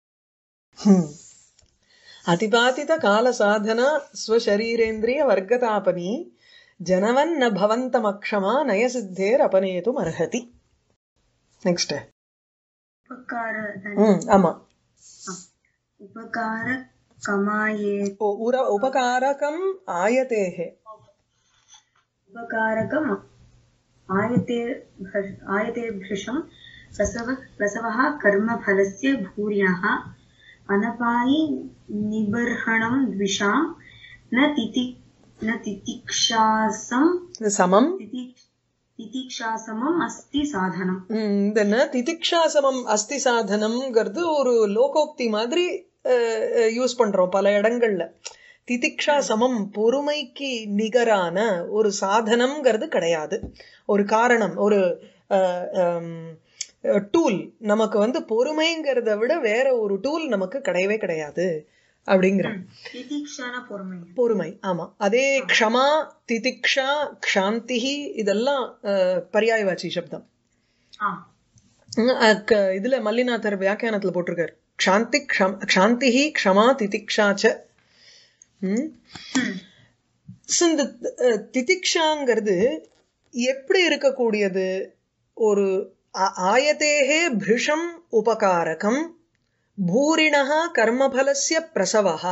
அதிபாதித கால சாதனா ஸ்வசரீரேந்திரிய வர்க்கதாபனி ஜனவன் ந பவந்தமக்ஷமா நயசித்தேர் அபநேதும் அர்ஹதி நெக்ஸ்ட் உபகார ம் ஆமா உபகார கமாயே ஓ, உர உபகாரகம் ஆயதேஹே उपकारकम् आयते भृ- आयते भृशं प्रसव प्रसवः कर्मफलस्य भूर्यः अनपायि निबर्हणं द्विषां न तिति न तितिक्षासं இது சமம் तिति तितिक्षासमम् अस्ति साधनम् ம், இந்த ந திதிக்ஷாசமம் அஸ்தி சாதனம்ங்கிறது ஒரு லோகோக்தி மாதிரி யூஸ் பண்றோம் பல இடங்கள்ல திதிக்ஷா சமம் பொறுமைக்கு நிகரான ஒரு சாதனம்ங்கிறது கிடையாது ஒரு காரணம் ஒரு டூல் நமக்கு வந்து பொறுமைங்கிறத விட வேற ஒரு டூல் நமக்கு கிடையவே கிடையாது அப்படிங்கிறோம் तितिक्षान பொறுமை பொறுமை ஆமா அதே க்ஷமா திதிக்ஷா க்ஷாந்திஹி இதெல்லாம் அஹ், பர்யாயவாச்சி சப்தம் ஆ ம், அஹ், க- இதுல மல்லிநாதர் வியாக்கியானத்துல போட்டிருக்காரு க்ஷாந்தி க்ஷம் க்ஷாந்திஹி க்ஷமா திதிக்ஷாச்ச ம் So, இந்த அஹ், திதிக்ஷாங்கிறது எப்படி இருக்கக்கூடியது ஒரு ஆ- ஆயதேகே பிருஷம் உபகாரகம் பூரிணः கர்மபலஸ்ய பிரசவः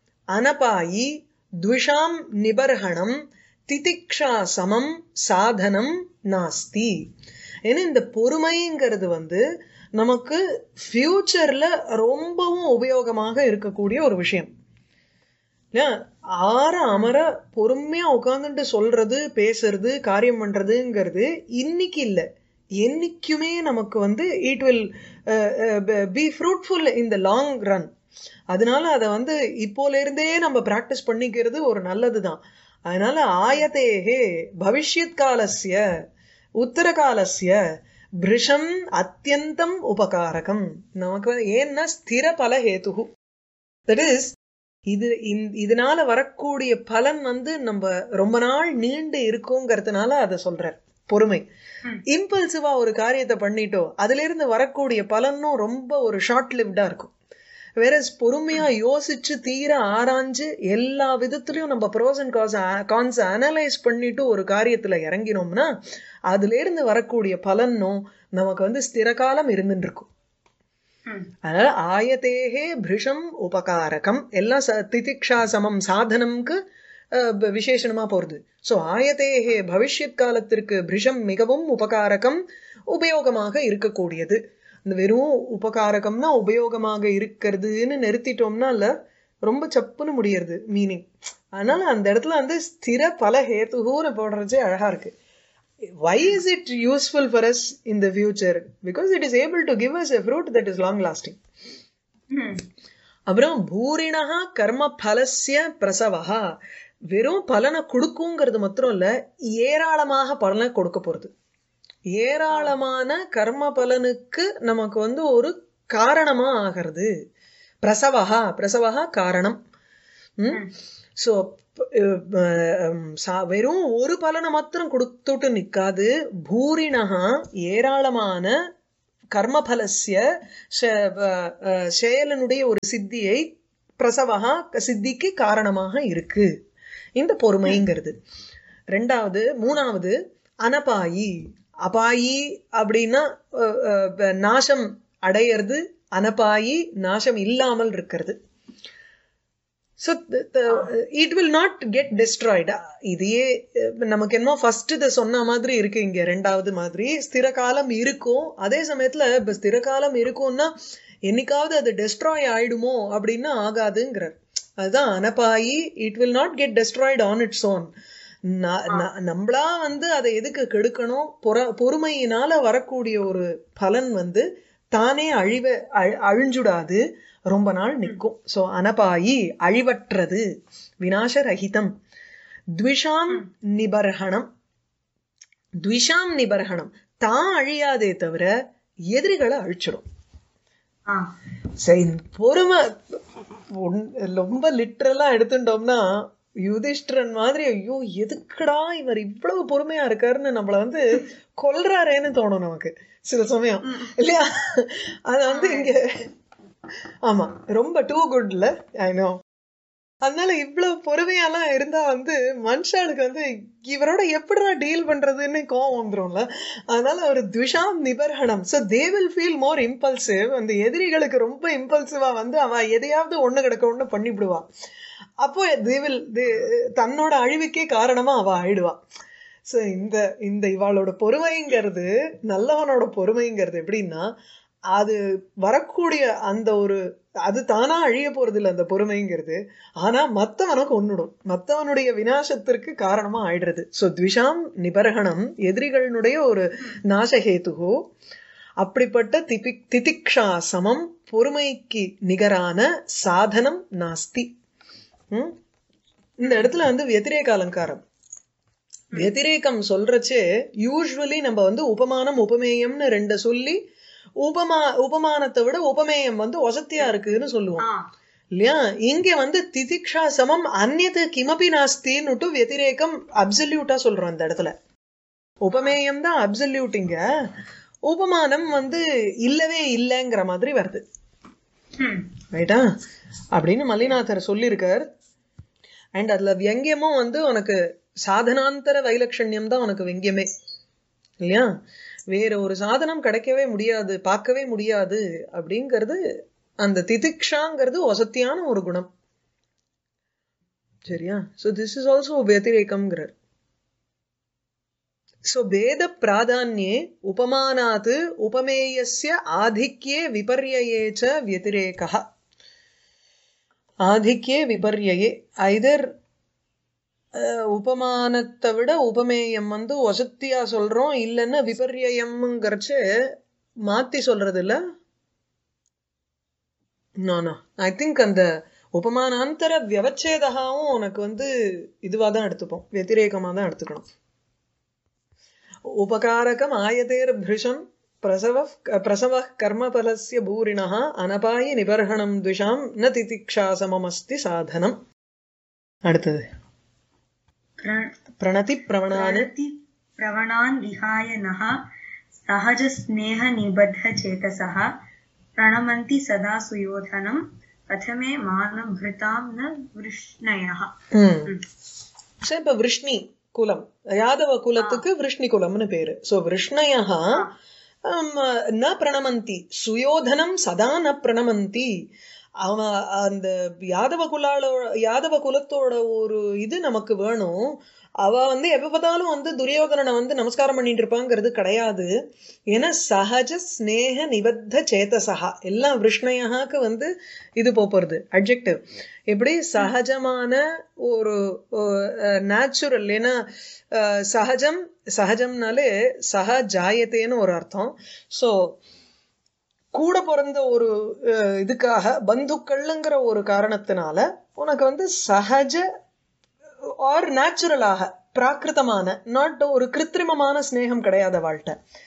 அனபாயி த்விஷாம் நிபர்ஹணம் திதிக்ஷா சமம் சாதனம் நாஸ்தி ஏன்னா இந்த பொறுமைங்கிறது வந்து நமக்கு ஃபியூச்சர்ல ரொம்பவும் உபயோகமாக இருக்கக்கூடிய ஒரு விஷயம் இல்லையா? ஆற அமர பொறுமையா உட்கார்ந்துட்டு சொல்றது பேசுறது காரியம் பண்றதுங்கிறது இன்னைக்கு இல்ல என்னைக்குமே நமக்கு வந்து it will be fruitful in the long run அதனால அதை வந்து இப்போல இருந்தே நம்ம பிராக்டிஸ் பண்ணிக்கிறது ஒரு நல்லதுதான் அதனால ஆயதேகே பவிஷ்யத் காலஸ்ய உத்தர காலஸ்ய பிருஷம் அத்தியந்தம் உபகாரகம் நமக்கு வந்து ஏன்னா ஸ்திர பல ஹேதுகு தட் இஸ் இது இந்த- இதனால வரக்கூடிய பலன் வந்து நம்ம ரொம்ப நாள் நீண்டு இருக்குங்கிறதுனால அதை சொல்றார் பொறுமை இம்பல்சிவா ஒரு காரியத்தை பண்ணிட்டோ அதுல இருந்து வரக்கூடிய பலனும் ரொம்ப ஒரு ஷார்ட் லிவ்டா இருக்கும் வேற பொறுமையா யோசிச்சு தீர ஆராய்ஞ்சு எல்லா விதத்திலயும் நம்ம pros and cons cons analyse பண்ணிட்டு ஒரு காரியத்துல இறங்கினோம்னா அதுல இருந்து வரக்கூடிய பலனும் நமக்கு வந்து ஸ்திர காலம் இருந்துட்டு இருக்கும் ம் அதனால ஆயதேகே பிருஷம் உபகாரகம் எல்லாம் ச- திதிக்ஷா சமம் சாதனம்க்கு அஹ், ப- விசேஷணமா போறது சோ ஆயதேகே பவிஷ்யத் காலத்திற்கு பிருஷம் மிகவும் உபகாரகம் உபயோகமாக இருக்கக்கூடியது இந்த வெறும் உபகாரகம்னா உபயோகமாக இருக்கிறதுன்னு நிறுத்திட்டோம்னா இல்ல ரொம்ப சப்புன்னு முடியறது மீனிங் அதனால அந்த இடத்துல வந்து ஸ்திர பல ஹேத்துன்னு போடுறதே அழகா இருக்கு why is it useful for us in the future because it is able to give us a fruit that is long lasting ம் அப்புறம் பூரிணா கர்ம பலசிய பிரசவஹா வெறும் பலனை கொடுக்குங்கிறது மாத்திரம் இல்ல ஏராளமாக பலனை கொடுக்க போறது ஏராளமான கர்ம பலனுக்கு நமக்கு வந்து ஒரு காரணமா ஆகிறது பிரசவஹா பிரசவஹா காரணம் ஸோ வெறும் ஒரு பலனை மாத்திரம் கொடுத்துட்டு நிக்காது பூரிணகா ஏராளமான கர்மபலஸ்ய ச- வ- அஹ் செயலனுடைய ஒரு சித்தியை பிரசவகா சித்திக்கு காரணமாக இருக்கு இந்த பொறுமைங்கிறது ரெண்டாவது மூணாவது அனபாயி அபாயி அப்படின்னா அஹ், அஹ், நாசம் அடையிறது அனபாயி நாசம் இல்லாமல் இருக்கிறது so it will not get destroyed இதையே அஹ், நமக்கு என்ன ஃபர்ஸ்ட் இதை சொன்ன மாதிரி இருக்கு இங்க ரெண்டாவது மாதிரி ஸ்திர காலம் இருக்கும் அதே சமயத்துல இப்ப ஸ்திர காலம் இருக்கும்னா என்னைக்காவது அது டெஸ்ட்ராய் ஆயிடுமோ அப்படின்னா ஆகாதுங்கிறார் அதுதான் அனபாயி it will not get destroyed on its own நம்மளா வந்து அதை எதுக்கு கெடுக்கணும் பொற பொறுமையினால வரக்கூடிய ஒரு பலன் வந்து தானே அழிவ அழ்- அழிஞ்சுடாது ரொம்ப நாள் நிற்கும் சோ அனபாயி அழிவற்றது விநாசரகிதம் த்விஷாம் நிபர்ஹணம் த்விஷாம் நிபர்ஹணம் தான் அழியாதே தவிர எதிரிகளை அழிச்சிடும் ஆ சரி இந்த பொறுமை ஒன்- ரொம்ப லிட்ரலா எடுத்துட்டோம்னா யுதிஷ்டிரன் மாதிரி ஐயோ எதுக்குடா இவர் இவ்வளவு பொறுமையா இருக்காருன்னு நம்மள வந்து கொல்றாரேன்னு தோணும் நமக்கு சில சமயம் இல்லையா அது வந்து இங்க ஆமா ரொம்ப டூ குட்ல ஐ நோ அதனால இவ்வளவு பொறுமையாலாம் இருந்தா வந்து மனுஷாளுக்கு வந்து இவரோட எப்படிடா டீல் பண்றதுன்னு கோவம் வந்துரும்ல அதனால ஒரு துஷாம் நிபர்ஹணம் so they will feel more impulsive அந்த எதிரிகளுக்கு ரொம்ப இம்பல்சிவா வந்து அவ எதையாவது ஒண்ணு கிடக்க ஒண்ணு பண்ணிவிடுவா அப்போ தே வில் தன்னோட அழிவுக்கே காரணமா அவ ஆயிடுவா ஸோ இந்த இந்த இவாளோட பொறுமைங்கிறது நல்லவனோட பொறுமைங்கிறது எப்படின்னா அது வரக்கூடிய அந்த ஒரு அது தானா அழிய போறது இல்ல அந்த பொறுமைங்கிறது ஆனா மத்தவனை கொன்னுடும் மத்தவனுடைய விநாசத்திற்கு காரணமா ஆயிடுறது சோ த்விஷாம் நிபர்கணம் எதிரிகளினுடைய ஒரு நாசஹேதுகோ அப்படிப்பட்ட திபி திதிக்ஷா சமம் பொறுமைக்கு நிகரான சாதனம் நாஸ்தி ம்? இந்த இடத்துல வந்து వ్యతిరేక அலங்காரம் వ్యతిరేகம் சொல்றச்சே யூஸ்வலி நம்ம வந்து உபமானம் உபமேயம்னு ரெண்டு சொல்லி உபமா உபமானத்தை விட உபமேயம் வந்து ஒசத்தியா இருக்குன்னு சொல்லுவோம் ஆ இல்லையா இங்க வந்து திதிக்ஷா சமம் அந்நது கிமபி நாஸ்தின்னுட்டு వ్యతిరేகம் அப்சல்யூட்டா சொல்றோம் அந்த இடத்துல உபமேயம் தான் அப்சல்யூட் இங்க உபமானம் வந்து இல்லவே இல்லைங்கிற மாதிரி வருது ம் ரைட்டா அப்படின்னு மல்லிநாதர் சொல்லியிருக்கார் அண்ட் அதுல வியங்கியமும் வந்து உனக்கு சாதனாந்தர வைலட்சண்யம் தான் உனக்கு வெங்கியமே இல்லையா வேற ஒரு சாதனம் கிடைக்கவே முடியாது பார்க்கவே முடியாது அப்படிங்கிறது அந்த திதிக்ஷாங்கிறது வசத்தியான ஒரு குணம் சரியா சோ திஸ் இஸ் ஆல்சோ व्यतिरेकம்ங்கிறார் சோ பேத பிராதான்யே உபமானாத் உபமேயஸ்ய ஆதிக்யே விபர்யயே ச व्यतिरेकः ஆதிக்யே விபர்யயே ஐதர் உபமானத்தை விட உபமேயம் வந்து வசத்தியா சொல்றோம் இல்லைன்னா விபர்யம்ங்கிறச்சு மாத்தி சொல்றது இல்ல நோ ஐ திங்க் அந்த உபமானாந்தர வியவச்சேதகாவும் உனக்கு வந்து இதுவா தான் எடுத்துப்போம் வெத்திரேகமா தான் எடுத்துக்கணும் உபகாரகம் ஆயதேர் பிருஷம் பிரசவ பிரசவ கர்மபலஸ்ய பூரிணः அனபாய நிபர்ஹணம் துஷாம் ந திதிக்ஷா சமமஸ்தி சாதனம் அடுத்தது प्र- பிரணதி பிரவணானு प्रणति प्रवणान् विहाय नः सहजस्नेहनिबद्धचेतसः प्रणमन्ति सदा सुयोधनं कथमे मानभृतां न वृष्णयः ம் சோ இப்ப விருஷ்ணி குலம் யாதவ குலத்துக்கு விருஷ்ணி குலம்னு பேரு சோ விருஷ்ணயா ந பிரணமந்தி சுயோதனம் சதா ந பிரணமந்தி அவன் அந்த யாதவ குலாலோ யாதவ குலத்தோட ஒரு இது நமக்கு வேணும் அவ வந்து எப்ப பார்த்தாலும் வந்து துரியோதனனை வந்து நமஸ்காரம் பண்ணிட்டு இருப்பாங்கிறது கிடையாது ஏன்னா சகஜ ஸ்னேக நிபத்த சேதசகா எல்லாம் விருஷ்ணயாக்கு வந்து இது போறது அட்ஜெக்டிவ் எப்படி சகஜமான ஒரு நேச்சுரல் ஏன்னா அஹ், சகஜம் சகஜம்னாலே சக ஜாயத்தேன்னு ஒரு அர்த்தம் ஸோ கூட பிறந்த ஒரு அஹ், இதுக்காக பந்துக்கள்ங்கிற ஒரு காரணத்தினால உனக்கு வந்து சகஜ ஆர் நேச்சுரலாக பிராகிருதமான நாட் ஒரு கிருத்திரிமமான ஸ்நேகம் கிடையாது வாழ்க்கை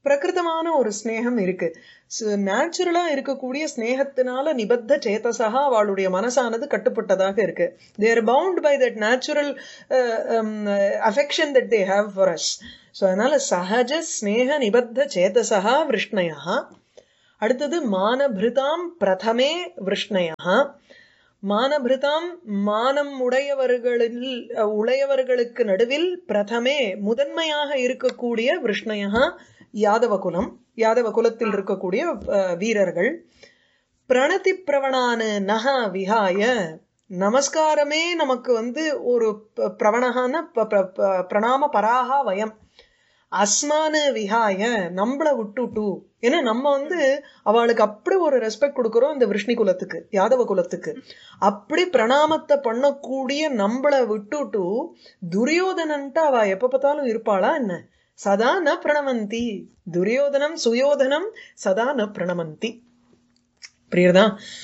பிரகிருதமான ஒரு ஸ்நேகம் இருக்கு நேச்சுரலா இருக்கக்கூடிய ஸ்நேகத்தினால நிபத்த சேதசா அவளுடைய மனசானது கட்டுப்பட்டதாக இருக்கு they're bound by that natural affection that they have for us so அதனால சகஜ ஸ்நேக நிபத்த சேதசா விஷ்ணயா அடுத்தது மானபிருதாம் பிரதமே விஷ்ணயா மானபிருதாம் மானம் உடையவர்களில் உடையவர்களுக்கு நடுவில் பிரதமே முதன்மையாக இருக்கக்கூடிய விஷ்ணயா யாதவ குலம் யாதவ குலத்தில் இருக்கக்கூடிய அஹ், வீரர்கள் பிரணதி பிரவணான நக விகாய நமஸ்காரமே நமக்கு வந்து ஒரு ப- பிரவணகான ப- ப- ப- பிரணாம பராகா வயம் அஸ்மானு விஹாய நம்மள விட்டுட்டு ஏன்னா நம்ம வந்து அவளுக்கு அப்படி ஒரு ரெஸ்பெக்ட் கொடுக்கறோம் இந்த விஷ்ணி குலத்துக்கு யாதவ குலத்துக்கு அப்படி பிரணாமத்தை பண்ணக்கூடிய நம்மள விட்டுட்டு துரியோதனன்ட்டு அவ எப்ப பார்த்தாலும் இருப்பாளா என்ன சதா ந பிரணவந்தி துரியோதனம் சுயோதனம் சதா ந பிரணவந்தி புரியுறதா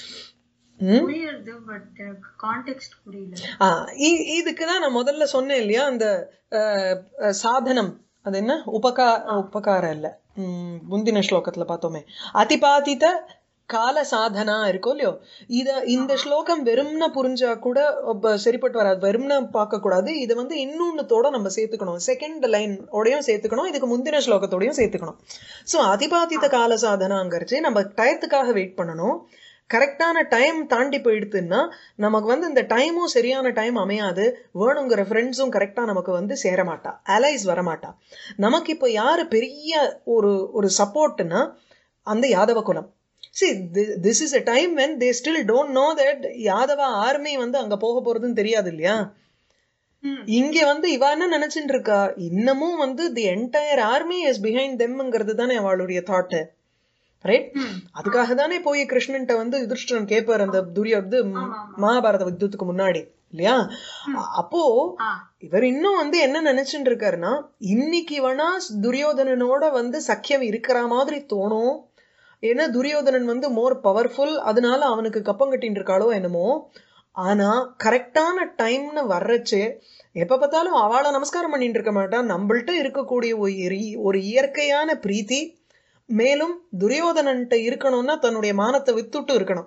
ம் புரியுது பட் கான்டெக்ட் புரியல ஆ, இ- இதுக்குதான் நான் முதல்ல சொன்னேன் இல்லையா அந்த அஹ், அஹ், சாதனம் அது என்ன உபகா உபகாரம் இல்ல ம், முந்தின ஸ்லோகத்துல பார்த்தோமே அதிபாதித கால சாதனா இருக்கும் இல்லையோ இத இந்த ஸ்லோகம் வெறும்ன புரிஞ்சா கூட ஒப்ப சரிப்பட்டு வராது வெறும்ன பார்க்க கூடாது இது வந்து இன்னொன்னுத்தோட நம்ம சேர்த்துக்கணும் செகண்ட் லைன் ஓடையும் சேர்த்துக்கணும் இதுக்கு முந்தின ஸ்லோகத்தோடையும் சேர்த்துக்கணும் சோ அதிபாதித கால சாதனாங்கிறச்சு நம்ம டயத்துக்காக வெயிட் பண்ணணும் கரெக்டான டைம் தாண்டி போயிடுதுன்னா நமக்கு வந்து இந்த டைமும் சரியான டைம் அமையாது வேணுங்கிற ஃப்ரெண்ட்ஸும் கரெக்டா நமக்கு வந்து சேர மாட்டா அலைஸ் வரமாட்டா நமக்கு இப்போ யாரு பெரிய ஒரு ஒரு சப்போர்ட்னா அந்த யாதவ குலம் see this is a time when they still don't know that Yadava army வந்து அங்க போக போறதுன்னு தெரியாது இல்லையா ம். இங்க வந்து இவ என்ன நினைச்சுட்டு இருக்கா இன்னமும் வந்து the entire army is behind தெம்ங்கிறது தானே அவளுடைய தாட் ரைட் ம். அதுக்காக தானே போய் கிருஷ்ணன்ட்ட வந்து யுதிஷ்டிரன் கேட்பார் அந்த துரிய இது மகாபாரத யுத்தத்துக்கு முன்னாடி இல்லையா அப்போ ஆ இவர் இன்னும் வந்து என்ன நினைச்சுட்டு இருக்காருன்னா இன்னைக்கு வேணா துரியோதனனோட வந்து சக்கியம் இருக்கிற மாதிரி தோணும் ஏன்னா துரியோதனன் வந்து மோர் பவர்ஃபுல் அதனால அவனுக்கு கப்பம் கட்டின்னு இருக்காளோ என்னமோ ஆனா கரெக்டான டைம்னு வர்றச்சு எப்ப பார்த்தாலும் அவளை நமஸ்காரம் பண்ணிட்டு இருக்க மாட்டான் நம்மள்ட்ட இருக்கக்கூடிய ஒரு இயற்- ஒரு இயற்கையான பிரீத்தி மேலும் துரியோதனன்ட்ட இருக்கணும்னா தன்னுடைய மானத்தை வித்துட்டு இருக்கணும்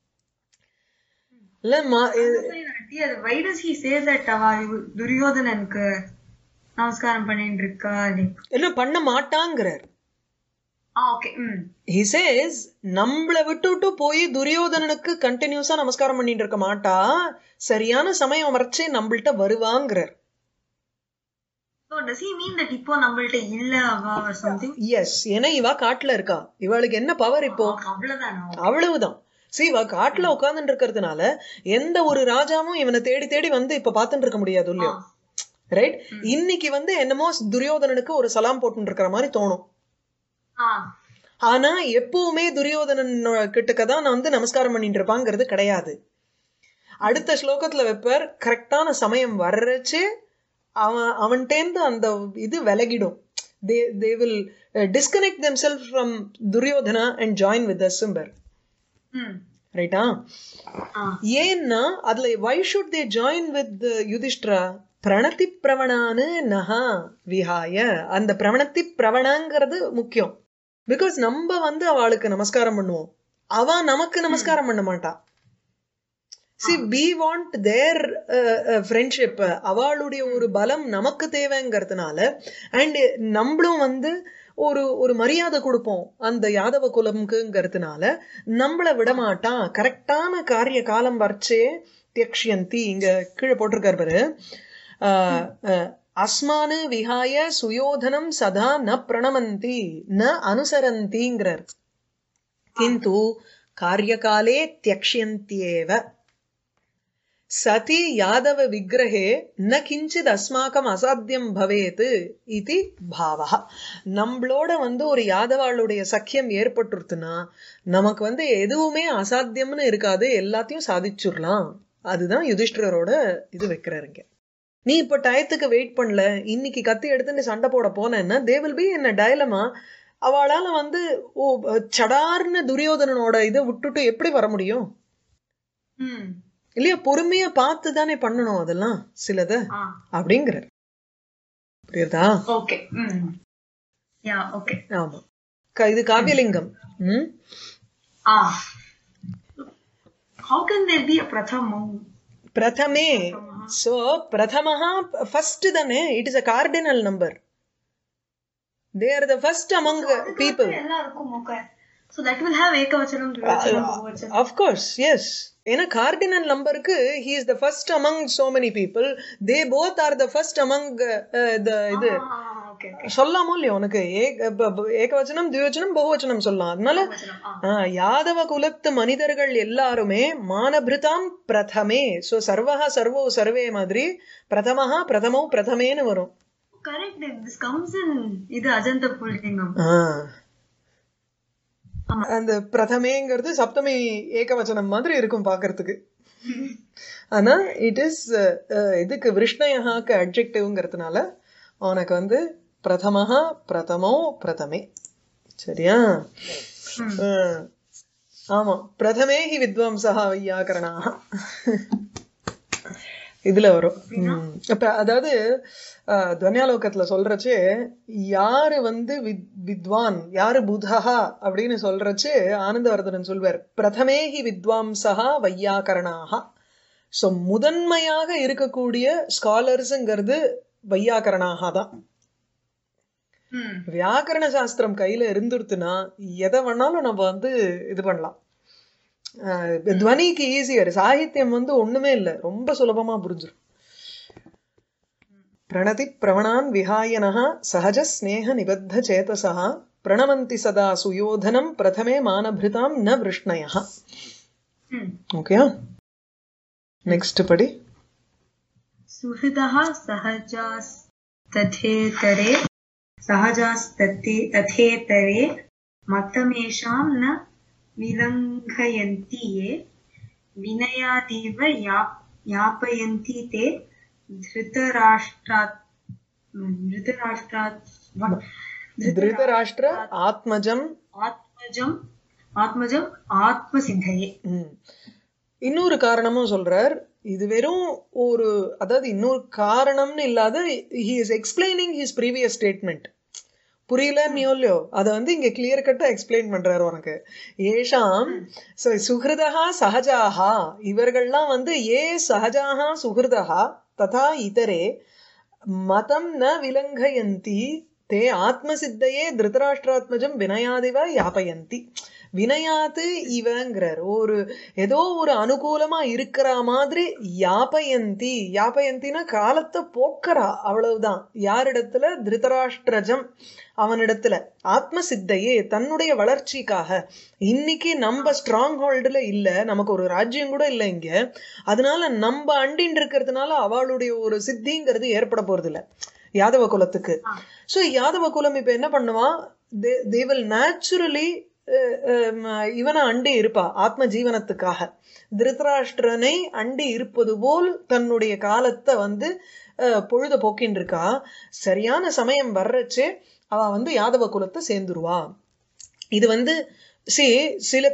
இல்ல மா- ஆண்டி அது வை டஸ் ஹி சே தட் அவ இவ- துரியோதனனுக்கு நமஸ்காரம் பண்ணிட்டு இருக்கா லைக் இல்ல பண்ண மாட்டாங்கிறார் ah okay hmm he says நம்மள விட்டுட்டு போய் துரியோதனனுக்கு கண்டினியூஸா நமஸ்காரம் பண்ணிட்டு இருக்க மாட்டா சரியான சமயம் வரைச்சே நம்மள்ட்ட வருவாங்கிறார் so does he mean that இப்போ நம்மள்ட்ட இல்ல அவ ஆர் சம்திங் எஸ் ஏன்னா இவ காட்டுல இருக்கா இவளுக்கு என்ன பவர் இப்போ அவ்வளவுதானா அவ்வளவுதான் see இவ காட்டுல உட்கார்ந்துட்டு இருக்கிறதுனால எந்த ஒரு ராஜாவும் இவனை தேடி தேடி வந்து இப்ப பாத்துட்டு இருக்க முடியாது இல்லையோ ரைட் இன்னைக்கு வந்து என்னமோ துரியோதனனுக்கு ஒரு சலாம் போட்டு இருக்கிற மாதிரி தோணும் ஆ ஆனா எப்பவுமே துரியோதனன் கிட்டக்க தான் நான் வந்து நமஸ்காரம் பண்ணிட்டு இருப்பாங்கிறது கிடையாது அடுத்த ஸ்லோகத்துல வைப்பார் கரெக்டான சமயம் வர்றச்சு அவன் அவன்கிட்டேந்து அந்த இது விலகிடும் they they will disconnect them self from Duryodhana and join with சிம்பர் ம் ரைட்டா ஆ ஏன்னா அதுல why should they join with Yudhishthira பிரணதி பிரவணானு நகா விஹாய அந்த பிரணத்தி பிரவணங்கிறது முக்கியம் பிகாஸ் நம்ம வந்து அவளுக்கு நமஸ்காரம் பண்ணுவோம் அவ நமக்கு நமஸ்காரம் பண்ண மாட்டா see we want their friendship அவளுடைய ஒரு பலம் நமக்கு தேவைங்கிறதுனால அண்ட் நம்மளும் வந்து ஒரு ஒரு மரியாதை கொடுப்போம் அந்த யாதவ குலம்க்குங்கிறதுனால நம்மள விட மாட்டான் கரெக்டான காரிய காலம் வரைச்சே தியக்ஷியந்தி இங்க கீழே போட்டிருக்காரு பாரு ஆஹ், ஆஹ், அஸ்மானு விஹாய சுயோதனம் சதா ந பிரணமந்தி ந அனுசரந்திங்கிறார் கிந்து காரியகாலே தியக்ஷியந்தியேவ சதி யாதவ விக்கிரகே ந கிஞ்சித் அஸ்மாக்கம் அசாத்தியம் பவேத் இது பாவா நம்மளோட வந்து ஒரு யாதவாளுடைய சக்கியம் ஏற்பட்டுருத்துனா நமக்கு வந்து எதுவுமே அசாத்தியம்னு இருக்காது எல்லாத்தையும் சாதிச்சுடலாம் அதுதான் யுதிஷ்டிரரோட இது வைக்கிறாருங்க நீ இப்ப டயத்துக்கு வெயிட் பண்ணல இன்னைக்கு கத்தி எடுத்து நீ சண்டை போட போனேன்னா தே வில் பி என்ன டயலமா அவளால வந்து ஓ சடார்னு துரியோதனனோட இதை விட்டுட்டு எப்படி வர முடியும் ம் இல்லையா பொறுமையா பார்த்து தானே பண்ணணும் அதெல்லாம் சிலத ஆ அப்படிங்கிறார் புரியுதா ஓகே ம் யா ஓகே ஆமா க- இது காவியலிங்கம் hmm ah how can there be a pratham பிரதமே சோ பிரதமஹா ஃபர்ஸ்ட் தானே it is a cardinal number they are the first among people எல்லாருக்கும் okay so that will have ekavachanam dvivachanam bahuvachanam of course yes ஏன்னா கார்டினல் நம்பருக்கு he is the first among so many people they both are the first among uh, the இது ah okay okay சொல்லாமோ இல்லையா உனக்கு ஏக ப- ப- ஏகவச்சனம் திவச்சனம் பகுவச்சனம் சொல்லலாம் அதனால ekavachanam ah ஆ, யாதவ குலத்து மனிதர்கள் எல்லாருமே மானபிருதாம் பிரதமே சோ சர்வஹா சர்வோ சர்வே மாதிரி பிரதமஹா பிரதமோ பிரதமேன்னு வரும் correct this comes in இது அஜந்த புல்லிங்கம் ஆ. அந்த பிரதமேங்கிறது சப்தமி ஏகவச்சனம் மாதிரி இருக்கும் பாக்குறதுக்கு ஆனா இட் இஸ் இதுக்கு விஷ்ணயஹாக்கு அட்ஜெக்டிவ்ங்கிறதுனால உனக்கு வந்து பிரதமஹா பிரதமோ பிரதமே சரியா ஆ. ஆமா பிரதமே ஹி வித்வம்சா வையாகரணாக இதுல வரும் ம். அப்ப அதாவது அஹ், துவன்யாலோகத்துல சொல்றச்சு யாரு வந்து வித்- வித்வான் யாரு புதஹா அப்படின்னு சொல்றச்சு ஆனந்தவர்தனன் சொல்வார் பிரதமே ஹி வித்வாம்சா வையாகரணாக சோ முதன்மையாக இருக்கக்கூடிய ஸ்காலர்ஸுங்கிறது வையாகரணாக தான் ம் வியாக்கரண சாஸ்திரம் கையில இருந்துருத்துனா எதை வேணாலும் நம்ம வந்து இது பண்ணலாம் அஹ் துவனிக்கு ஈஸியர் சாகித்யம் வந்து ஒண்ணுமே இல்ல ரொம்ப சுலபமா புரிஞ்சிடும் பிரணதி பிரவணான் விஹாயனः சஹஜ ஸ்நேக நிபத்த சேதசः பிரணவந்தி சதா சுயோதனம் பிரதமே மானபிருதாம் ந விருஷ்ணயः ம் ஓகே நெக்ஸ்ட் படி सुहृदः सहजास्तथेतरे सहजास्तथे तथेतरे मतमेषां न विलङ्घयन्ति ये विनयादिव याप यापयन्ति ते धृतराष्ट्रात् धृतराष्ट्रात् திருதராஷ்டிர ஆத்மஜம் ஆத்மஜம் ஆத்மஜம் ஆத்மசித்தையே ம். இன்னொரு காரணமும் சொல்றார் இது வெறும் ஒரு அதாவது இன்னொரு காரணம்னு இல்லாத he is explaining his previous statement புரியலன்னு இல்லையோ அதை வந்து இங்க கிளியர் கட்டா எக்ஸ்பிளைன் பண்றாரு உனக்கு ஏஷாம் ச- சுஹிருதா சஹஜாஹா இவர்கள்லாம் வந்து ஏ சஹஜாஹா சுஹிருதா ததா இதரே மதம் ந விலங்கயந்தி தே ஆத்மசித்தையே திருதராஷ்டிராத்மஜம் வினயாதிவ யாபயந்தி வினயாத்து இவங்கிறார் ஒரு ஏதோ ஒரு அனுகூலமா இருக்கிற மாதிரி யாபயந்தி யாபயந்தினா காலத்தை போக்குறா அவ்வளவுதான் யாரிடத்துல திருதராஷ்டிரஜம் அவனிடத்துல ஆத்ம சித்தையே தன்னுடைய வளர்ச்சிக்காக இன்னைக்கு நம்ம ஸ்ட்ராங் ஹோல்டுல இல்ல நமக்கு ஒரு ராஜ்யம் கூட இல்ல இங்க அதனால நம்ம அண்டின் இருக்கிறதுனால அவளுடைய ஒரு சித்திங்கிறது ஏற்பட போறது இல்ல யாதவ குலத்துக்கு சோ யாதவ குலம் இப்ப என்ன பண்ணுவான் தே வில் நேச்சுரலி இவனை அண்டி இருப்பா ஆத்ம ஜீவனத்துக்காக திருதராஷ்டிரனை அண்டி இருப்பது போல் தன்னுடைய காலத்தை வந்து அஹ், பொழுத போக்கின்னு இருக்கா சரியான சமயம் வர்றச்சே அவ வந்து யாதவ குலத்தை சேர்ந்துருவா இது வந்து சி சில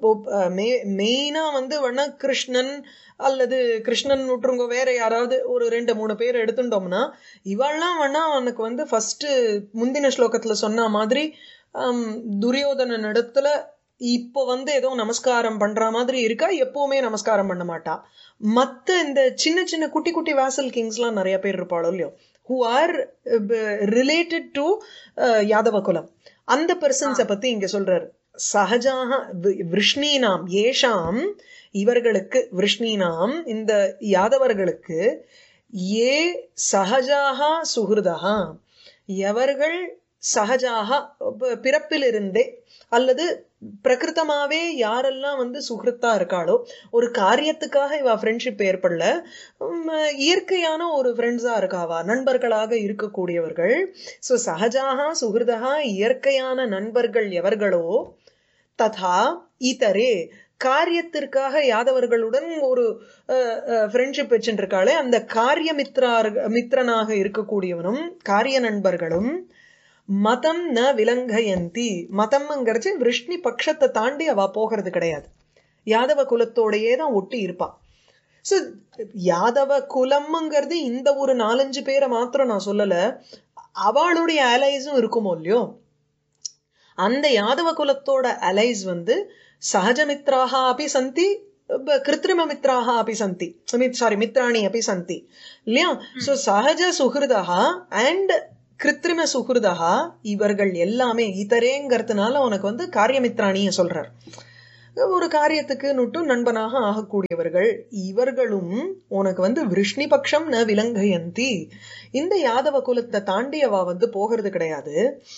மெயினா வந்து வேணா கிருஷ்ணன் அல்லது கிருஷ்ணன் விட்டுருங்க வேற யாராவது ஒரு ரெண்டு மூணு பேர் எடுத்துட்டோம்னா இவாள்லாம் வேணா அவனுக்கு வந்து ஃபர்ஸ்ட் முந்தின ஸ்லோகத்துல சொன்ன மாதிரி ஆம், துரியோதனன் இடத்துல இப்போ வந்து ஏதோ நமஸ்காரம் பண்ற மாதிரி இருக்கா எப்பவுமே நமஸ்காரம் பண்ண மாட்டா மத்த இந்த சின்ன சின்ன குட்டி குட்டி வாசல் கிங்ஸ்லாம் நிறைய பேர் இருப்பாளோ இல்லையோ who are related to Yadava குலம் அந்த பர்சன்ஸை பத்தி இங்க சொல்றாரு சகஜாக வி- விஷ்ணீனாம் ஏஷாம் இவர்களுக்கு விஷ்ணீனாம் இந்த யாதவர்களுக்கு ஏ சகஜாக சுகிருதா எவர்கள் சகஜாக ப- பிறப்பிலிருந்தே அல்லது பிரகிருத்தமாவே யாரெல்லாம் வந்து சுகிருத்தா இருக்காளோ ஒரு காரியத்துக்காக இவ ஃப்ரெண்ட்ஷிப் ஏற்படல உம், இயற்கையான ஒரு ஃப்ரெண்ட்ஸா இருக்காவா நண்பர்களாக இருக்கக்கூடியவர்கள் சோ சகஜாக சுகிருதா இயற்கையான நண்பர்கள் எவர்களோ ததா இதரே காரியத்திற்காக யாதவர்களுடன் ஒரு ஃப்ரெண்ட்ஷிப் வச்சுருக்காளே அந்த காரிய மித்ரார் மித்திரனாக இருக்கக்கூடியவனும் காரிய நண்பர்களும் மதம் ந விலங்கயந்தி மதம்ங்கிறச்சு விஷ்ணி பட்சத்தை தாண்டி அவ போகிறது கிடையாது யாதவ குலத்தோடையே தான் ஒட்டி இருப்பா ஸோ யாதவ குலம்ங்கிறது இந்த ஒரு நாலஞ்சு பேரை மாத்திரம் நான் சொல்லல அவளுடைய அலைஸும் இருக்குமோ இல்லையோ அந்த யாதவ குலத்தோட அலைஸ் வந்து சகஜமித்ராக அப்படி சந்தி ப- கிருத்திரிம மித்ராக அப்படி சந்தி சாரி மித்ராணி அப்படி சந்தி இல்லையா சோ சகஜ சுகிருதா அண்ட் கிருத்திரிம சுகிருதா இவர்கள் எல்லாமே இதரேங்கிறதுனால உனக்கு வந்து காரியமித்ராணிய சொல்றார் ஒரு காரியத்துக்கு நுட்டும் நண்பனாக ஆகக்கூடியவர்கள் இவர்களும் உனக்கு வந்து விஷ்ணி பட்சம் ந விலங்கயந்தி இந்த யாதவ குலத்தை தாண்டி அவ வந்து போகிறது கிடையாது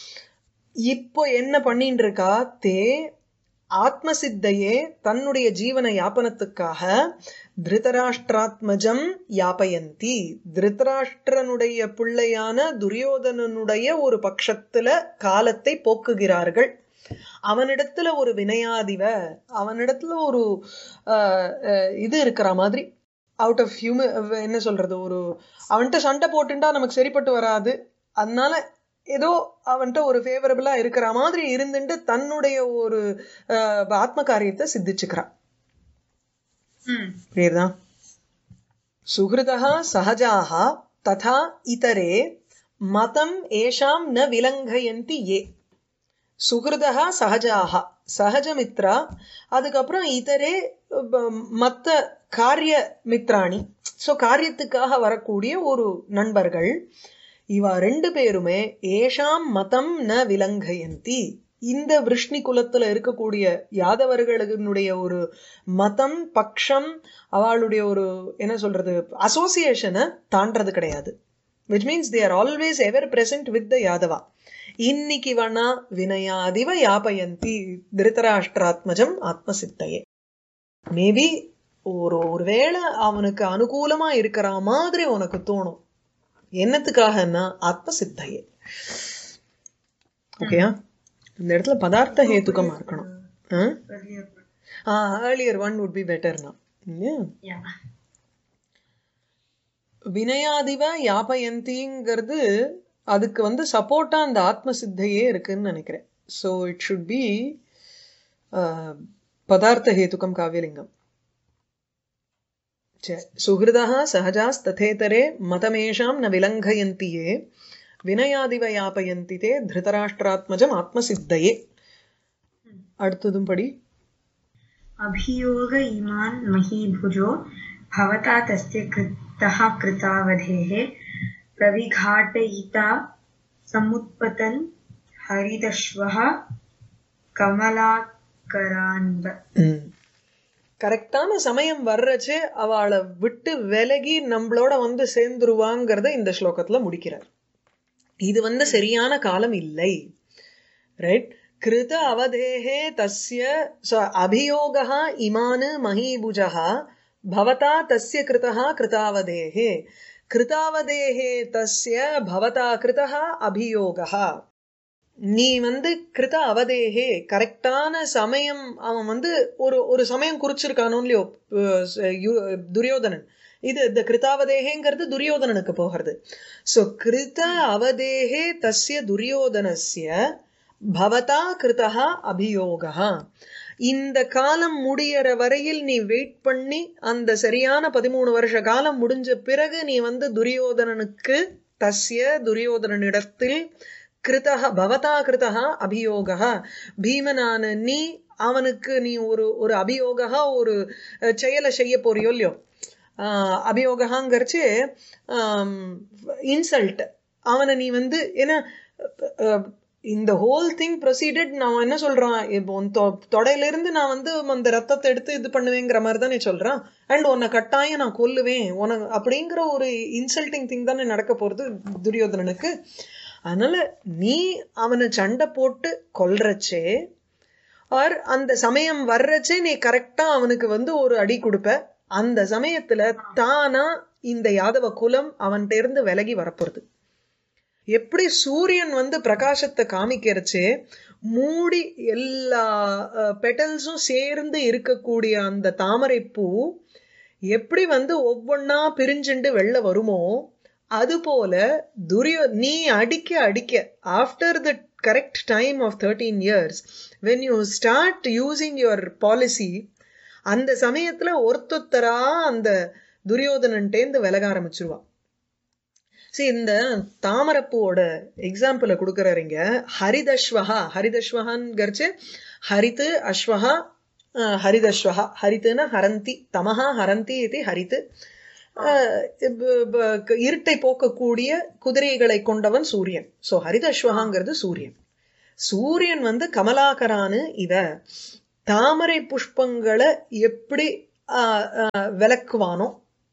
இப்போ என்ன பண்ணிட்டு இருக்கா தே ஆத்மசித்தையே தன்னுடைய ஜீவன யாபனத்துக்காக திருதராஷ்டிராத்மஜம் யாபயந்தி திருதராஷ்டிரனுடைய பிள்ளையான துரியோதனனுடைய ஒரு பட்சத்துல காலத்தை போக்குகிறார்கள் அவனிடத்துல ஒரு வினயாதிவ அவனிடத்துல ஒரு ஆஹ், ஆஹ், இது இருக்கிற மாதிரி அவுட் ஆஃப் ஹியூம என்ன சொல்றது ஒரு அவன்கிட்ட சண்டை போட்டுண்டா நமக்கு சரிப்பட்டு வராது அதனால ஏதோ அவன்கிட்ட ஒரு ஃபேவரபிளா இருக்கிற மாதிரி இருந்துட்டு தன்னுடைய ஒரு ஆஹ், ஆத்ம காரியத்தை சித்திச்சுக்கிறான் ம் புரியுதா சுஹிருதா சகஜாக ததா இதரே மதம் ஏஷாம் ந விலங்கயந்தி ஏ சுஹிருதா சகஜாக சகஜமித்ரா அதுக்கப்புறம் இதரே ப- மத்த காரிய மித்ராணி சோ காரியத்துக்காக வரக்கூடிய ஒரு நண்பர்கள் இவ ரெண்டு பேருமே ஏஷாம் மதம் ந விலங்கயந்தி இந்த விருஷ்ணி குலத்துல இருக்கக்கூடிய யாதவர்களுடைய ஒரு மதம் பக்ஷம் அவளுடைய ஒரு என்ன சொல்றது அசோசியேஷனை தாண்டறது கிடையாது which means they are always ever present with the Yadava இன்னைக்கு வனா வினயாதிவ யாபயந்தி திருதராஷ்டிராத்மஜம் ஆத்மசித்தையே மேபி ஒரு ஒருவேளை அவனுக்கு அனுகூலமா இருக்கிற மாதிரி உனக்கு தோணும் என்னத்துக்காகன்னா ஆத்மசித்தையே ஓகேயா இந்த இடத்துல பதார்த்த ஹேத்துக்கமா இருக்கணும் earlier one. Earlier one would be பெட்டர்னா இல்லையா Yeah. வினயாதிவ யாபயந்திங்கிறது அதுக்கு வந்து சப்போர்ட்டா அந்த ஆத்ம சித்தையே இருக்குன்னு நினைக்கிறேன் ஸோ இட் ஷுட் பி பதார்த்த ஹேதுக்கம் காவியலிங்கம் சுஹிருதா சகஜாஸ்ததேதரே மதமேஷாம் ந விலங்கயந்தி ஏ வினயாதிவ யாபயந்தி தே திருதராஷ்டிராத்மஜம் ஆத்மசித்தையே அடுத்ததும் படி अभियोग इमान् महीभुजो भवता तस्य कृतः कृतावधेः प्रविघाटयिता समुत्पतन् हरिदश्वः कमलाकरान्ब கரெக்டான சமயம் வர்றச்சு அவளை விட்டு விலகி நம்மளோட வந்து சேர்ந்துருவாங்கிறத இந்த ஸ்லோகத்துல முடிக்கிறார் இது வந்து சரியான காலம் இல்லை ரைட் கிருத அவதேகே தஸ்ய so, அபியோகः இமானு மஹீபுஜः பவதா தஸ்ய கிருதः கிருதாவதேகே கிருதாவதேகே தஸ்ய பவதா கிருதः அபியோகः நீ வந்து கிருத அவதேகே கரெக்டான சமயம் அவன் வந்து ஒரு ஒரு சமயம் குறிச்சிருக்கானோ இல்லையோ அஹ் ச- யு- துரியோதனன் இது இந்த கிருதாவதேகேங்கிறது துரியோதனனுக்கு போகிறது சோ கிருத அவதேகே தஸ்ய துரியோதனஸ்ய பவதா கிருதா அபியோகா இந்த காலம் முடியற வரையில் நீ வெயிட் பண்ணி அந்த சரியான பதிமூணு வருஷ காலம் முடிஞ்ச பிறகு நீ வந்து துரியோதனனுக்கு தஸ்ய துரியோதனனிடத்தில் கிருதா பவதா கிருதா அபியோகா பீமனான நீ அவனுக்கு நீ ஒரு ஒரு அபியோகா ஒரு அஹ், செயலை செய்ய போறியோ இல்லையோ ஆஹ், அபியோகாங்கிறச்சு இன்சல்ட் அவனை நீ வந்து ஏன்னா அஹ், இந்த ஹோல் திங் ப்ரொசீடட் நான் என்ன சொல்றான் இப்போ உன் தொ- தொடையில இருந்து நான் வந்து அந்த ரத்தத்தை எடுத்து இது பண்ணுவேங்கிற மாதிரி தானே சொல்றான் அண்ட் உன்னை கட்டாயம் நான் கொல்லுவேன் உனக்கு அப்படிங்கிற ஒரு இன்சல்ட்டிங் திங் தானே நடக்க போறது துரியோதனனுக்கு அதனால நீ அவனை சண்டை போட்டு கொல்றச்சே ஆர் அந்த சமயம் வர்றச்சே நீ கரெக்டா அவனுக்கு வந்து ஒரு அடி கொடுப்ப அந்த சமயத்துல தானா இந்த யாதவ குலம் அவன்கிட்ட இருந்து விலகி வரப்போறது எப்படி சூரியன் வந்து பிரகாசத்தை காமிக்கிறச்சே மூடி எல்லா பெட்டல்ஸும் சேர்ந்து இருக்கக்கூடிய அந்த தாமரை பூ எப்படி வந்து ஒவ்வொன்னா பிரிஞ்சுண்டு வெளில வருமோ அதுபோல துரியோ நீ அடிக்க அடிக்க after the correct time of thirteen years when you start using your policy அந்த சமயத்துல ஒருத்தொத்தரா அந்த துரியோதனன்ட்டேந்து விலக ஆரம்பிச்சிருவா see இந்த தாமரப்பூவோட எக்ஸாம்பிள கொடுக்கறீங்க ஹரிதஸ்வஹா ஹரிதஸ்வஹான்கரிச்சு ஹரித்து அஸ்வஹா அஹ், ஹரிதஸ்வஹா ஹரித்துனா ஹரந்தி தமஹா ஹரந்தி இது ஹரித்து அஹ், ப- ப- இருட்டை போக்கக்கூடிய குதிரைகளை கொண்டவன் சூரியன் சோ ஹரிதஸ்வஹாங்கிறது சூரியன் சூரியன் வந்து கமலாகரானு இவ தாமரை புஷ்பங்களை எப்படி ஆஹ், ஆஹ், விளக்குவானோ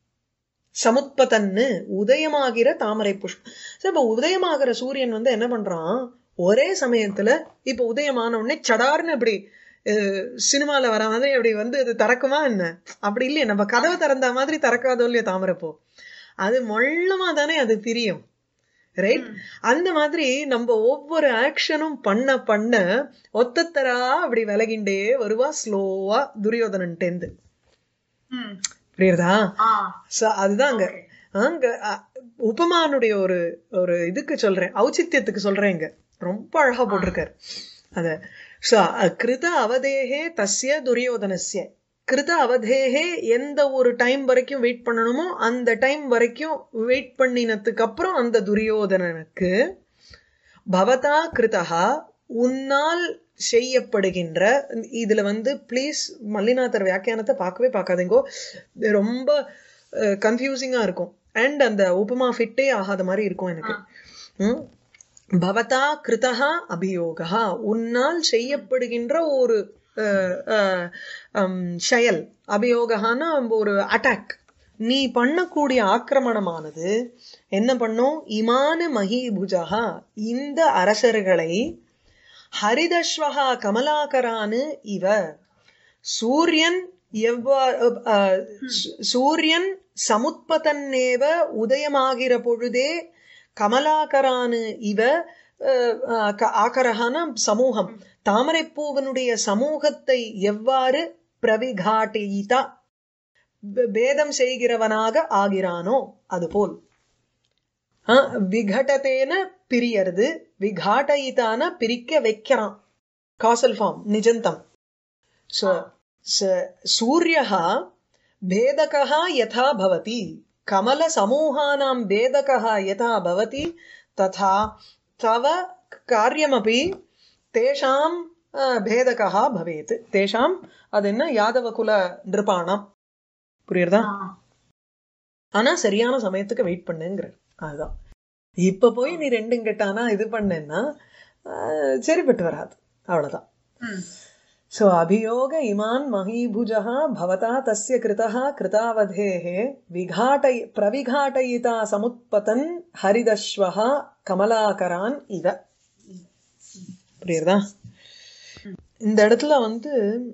சமுத்பதன்னு உதயமாகிற தாமரை புஷ்பம் சரி, இப்ப உதயமாகிற சூரியன் வந்து என்ன பண்றான் ஒரே சமயத்துல இப்ப உதயமான உடனே சடார்னு இப்படி அஹ், சினிமால வர மாதிரி அப்படி வந்து அது திறக்குமா என்ன அப்படி இல்லையே நம்ம கதவை திறந்த மாதிரி திறக்காதோ இல்லையா தாமரைப்பூ அது மொள்ளமா தானே அது பிரியும் ரைட் அந்த மாதிரி நம்ம ஒவ்வொரு ஆக்ஷனும் பண்ண பண்ண ஒத்தத்தரா அப்படி விலகிண்டே வருவா ஸ்லோவா துரியோதனன்ட்டேந்து ம் புரியுறதா ஆ So, அதுதான் அங்க அங்க அ, உபமானுடைய ஒரு ஒரு இதுக்கு சொல்றேன் ஔச்சித்யத்துக்கு சொல்றேன் இங்க ரொம்ப அழகா போட்டிருக்காரு அத So, அ, கிருத அவதேகே தஸ்ய துரியோதனஸ்ய கிருத அவதேகே எந்த ஒரு டைம் வரைக்கும் வெயிட் பண்ணணுமோ அந்த டைம் வரைக்கும் வெயிட் பண்ணினதுக்கு அப்புறம் அந்த துரியோதனனுக்கு பவதா கிருதா உன்னால் செய்யப்படுகின்ற இதுல வந்து ப்ளீஸ் மல்லிநாதர் வியாக்கியானத்தை பார்க்கவே பார்க்காதீங்கோ இது ரொம்ப கன்ஃபியூசிங்கா இருக்கும் அண்ட் அந்த உபமா ஃபிட்டே ஆகாத மாதிரி இருக்கும் எனக்கு ம்? பவதா கிருதா அபியோகா உன்னால் செய்யப்படுகின்ற ஒரு அஹ், அஹ், ஹம், செயல் அபியோகான ஒரு அட்டாக் நீ பண்ணக்கூடிய ஆக்கிரமணமானது என்ன பண்ணும் இமான மகிபுஜா இந்த அரசர்களை ஹரிதஸ்வகா கமலாகரானு இவ சூரியன் எவ்வா அஹ், சு- சூரியன் சமுத்பதன்னேவ உதயமாகிற பொழுதே கமலாகரானு இவ அஹ், அஹ், க- ஆகரஹான சமூகம் தாமரைப்பூவனுடைய சமூகத்தை எவ்வாறு பிரவிகாட்டியிதா பே- பேதம் செய்கிறவனாக ஆகிறானோ அதுபோல் ஆ, விகடத்தேன பிரியறது விகாட்டயிதான பிரிக்க வைக்கிறான் காசல் ஃபார்ம் நிஜந்தம் சோ சூரியः भेदकः यथा भवति कमलसमूहानां भेदकः यथा भवति तथा तव कार्यमपि तेषां अ, भेदकः भवेत् तेषां அது என்ன யாதவகுல நிருபாணம் புரியுறதா ஆ ஆனா சரியான சமயத்துக்கு வெயிட் பண்ணுங்கிற அதுதான் இப்ப போய் நீ ரெண்டும் கெட்டானா இது பண்ணேன்னா ஆஹ், சரிப்பட்டு வராது அவ்வளவுதான் ம் சோ அபியோக இமான் மகீபுஜः भवता तस्य कृतः कृतावधेः विघाटय प्रविघाटयिता समुत्पतन् हरिदश्वः கமலாகரான் இவ புரியுறதா இந்த இடத்துல வந்து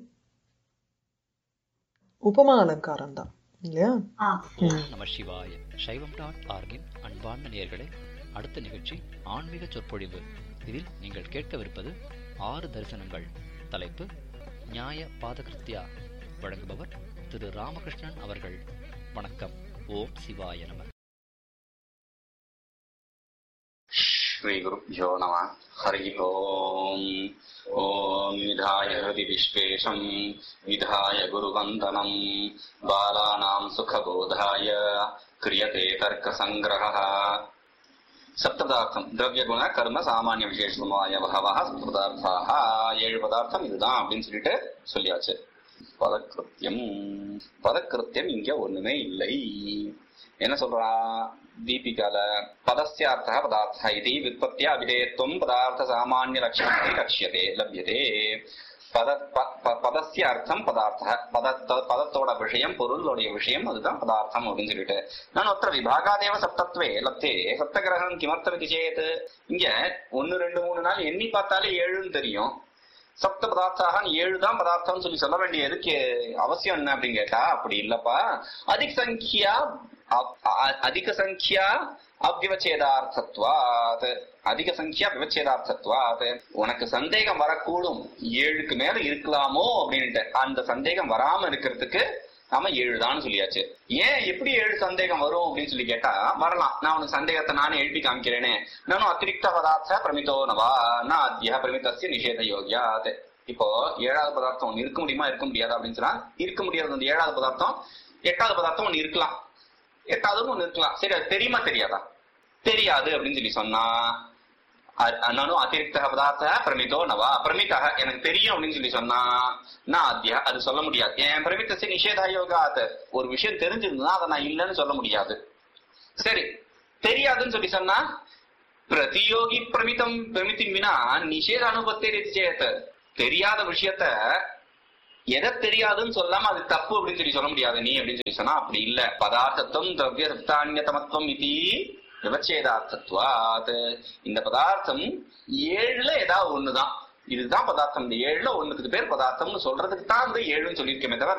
உபமா அலங்காரம் தான் இல்லையா ஆ ஓம் நம சிவாய சைவம் டாட் ஆர்கின் அன்பார்ந்த நேயர்களே அடுத்த நிகழ்ச்சி ஆன்மீக சொற்பொழிவு இதில் நீங்கள் கேட்கவிருப்பது ஆறு தரிசனங்கள் தலைப்பு நியாய பாதகிருத்யா வழங்குபவர் திரு ராமகிருஷ்ணன் அவர்கள் வணக்கம் ஓம் சிவாய நம श्रीगुरुभ्यो नमः हरिः ओम् ॐ विधाय हृदि विश्वेशम् विधाय गुरुवन्दनम् बालानाम् सुखबोधाय क्रियते तर्कसङ्ग्रहः சப்தபதார்த்தம் திரவியகுண கர்ம சாமானிய விசேஷமாய பகவா சப்தபதார்த்தாக ஏழு பதார்த்தம் இதுதான் அப்படின்னு சொல்லிட்டு சொல்லியாச்சு பதக்கிருத்தியம் பதக்கிருத்தியம் இங்க ஒண்ணுமே இல்லை என்ன சொல்றா தீபிகால பதஸ்யார்த்தः பதார்த்தः इति व्युत्पत्त्या अभिधेयत्वम् पदार्थ सामान्य लक्षणे लक्ष्यते लभ्यते பத ப- ப- பதஸ்ய அர்த்தம் பதார்த்த பத த- பதத்தோட விஷயம் பொருளோடைய விஷயம் அதுதான் பதார்த்தம் அப்படின்னு சொல்லிட்டு நான் ஒருத்தர விபாகாதேவ சப்தத்வே லப்தே சப்தகிரகம் கிமர்த்தம் சேத் இங்க ஒன்னு ரெண்டு மூணு நாள் எண்ணி பார்த்தாலே ஏழுன்னு தெரியும் சப்த பதார்த்தாக ஏழு தான் பதார்த்தம்னு சொல்லி சொல்ல வேண்டிய எதுக்கு அவசியம் என்ன அப்படின்னு கேட்டா அப்படி இல்லப்பா அதிக சங்கியா அ- அ- அதிக சங்கியா அவ்விவச்சேதார்த்தத்வாத் அதிக சங்கியா விவச்சேதார்த்தத்வாத் உனக்கு சந்தேகம் வரக்கூடும் ஏழுக்கு மேல இருக்கலாமோ அப்படின்ட்டு அந்த சந்தேகம் வராம இருக்கிறதுக்கு நாம ஏழு தான் சொல்லியாச்சு ஏன் எப்படி ஏழு சந்தேகம் வரும் அப்படின்னு சொல்லி கேட்டா வரலாம் நான் உனக்கு சந்தேகத்தை நானே எழுப்பி காமிக்கிறேனே நானும் அத்திரிக்த பதார்த்த பிரமிதோ நவா நான் அத்திய பிரமிதஸ்ய நிஷேத யோகியாத் இப்போ ஏழாவது பதார்த்தம் ஒண்ணு இருக்க முடியுமா இருக்க முடியாதா அப்படின்னு சொன்னா இருக்க முடியாது அந்த ஏழாவது பதார்த்தம் எட்டாவது பதார்த்தம் ஒண்ணு இருக்கலாம் எட்டாவது ஒண்ணு இருக்கலாம் சரி அது தெரியுமா தெரியாதா தெரியாது அப்படின்னு சொல்லி சொன்னா நானும் அதிருப்த பதார்த்த பிரமிதோ நவா பிரமிதாக எனக்கு தெரியும் அப்படின்னு சொல்லி சொன்னா நான் அத்தியா அது சொல்ல முடியாது என் பிரமித்தசி நிஷேதா யோகாத் ஒரு விஷயம் தெரிஞ்சிருந்தா அதை நான் இல்லைன்னு சொல்ல முடியாது சரி தெரியாதுன்னு சொல்லி சொன்னா பிரதியோகி பிரமிதம் பிரமித்தின் வினா நிஷேத அனுபவத்தை சேத் தெரியாத விஷயத்த எதை தெரியாதுன்னு சொல்லாம அது தப்பு அப்படின்னு சொல்லி சொல்ல முடியாது நீ அப்படின்னு சொல்லி சொன்னா அப்படி இல்ல பதார்த்தத்துவம் திரவிய சப்தானியதமத்துவம் இது விவச்சேதார்த்தத்வாத் இந்த பதார்த்தம் ஏழுல ஏதாவது ஒண்ணுதான் இதுதான் பதார்த்தம் இந்த ஏழுல ஒண்ணுக்கு பேர் பதார்த்தம்னு சொல்றதுக்கு தான் இந்த ஏழுன்னு சொல்லியிருக்கேமே தவிர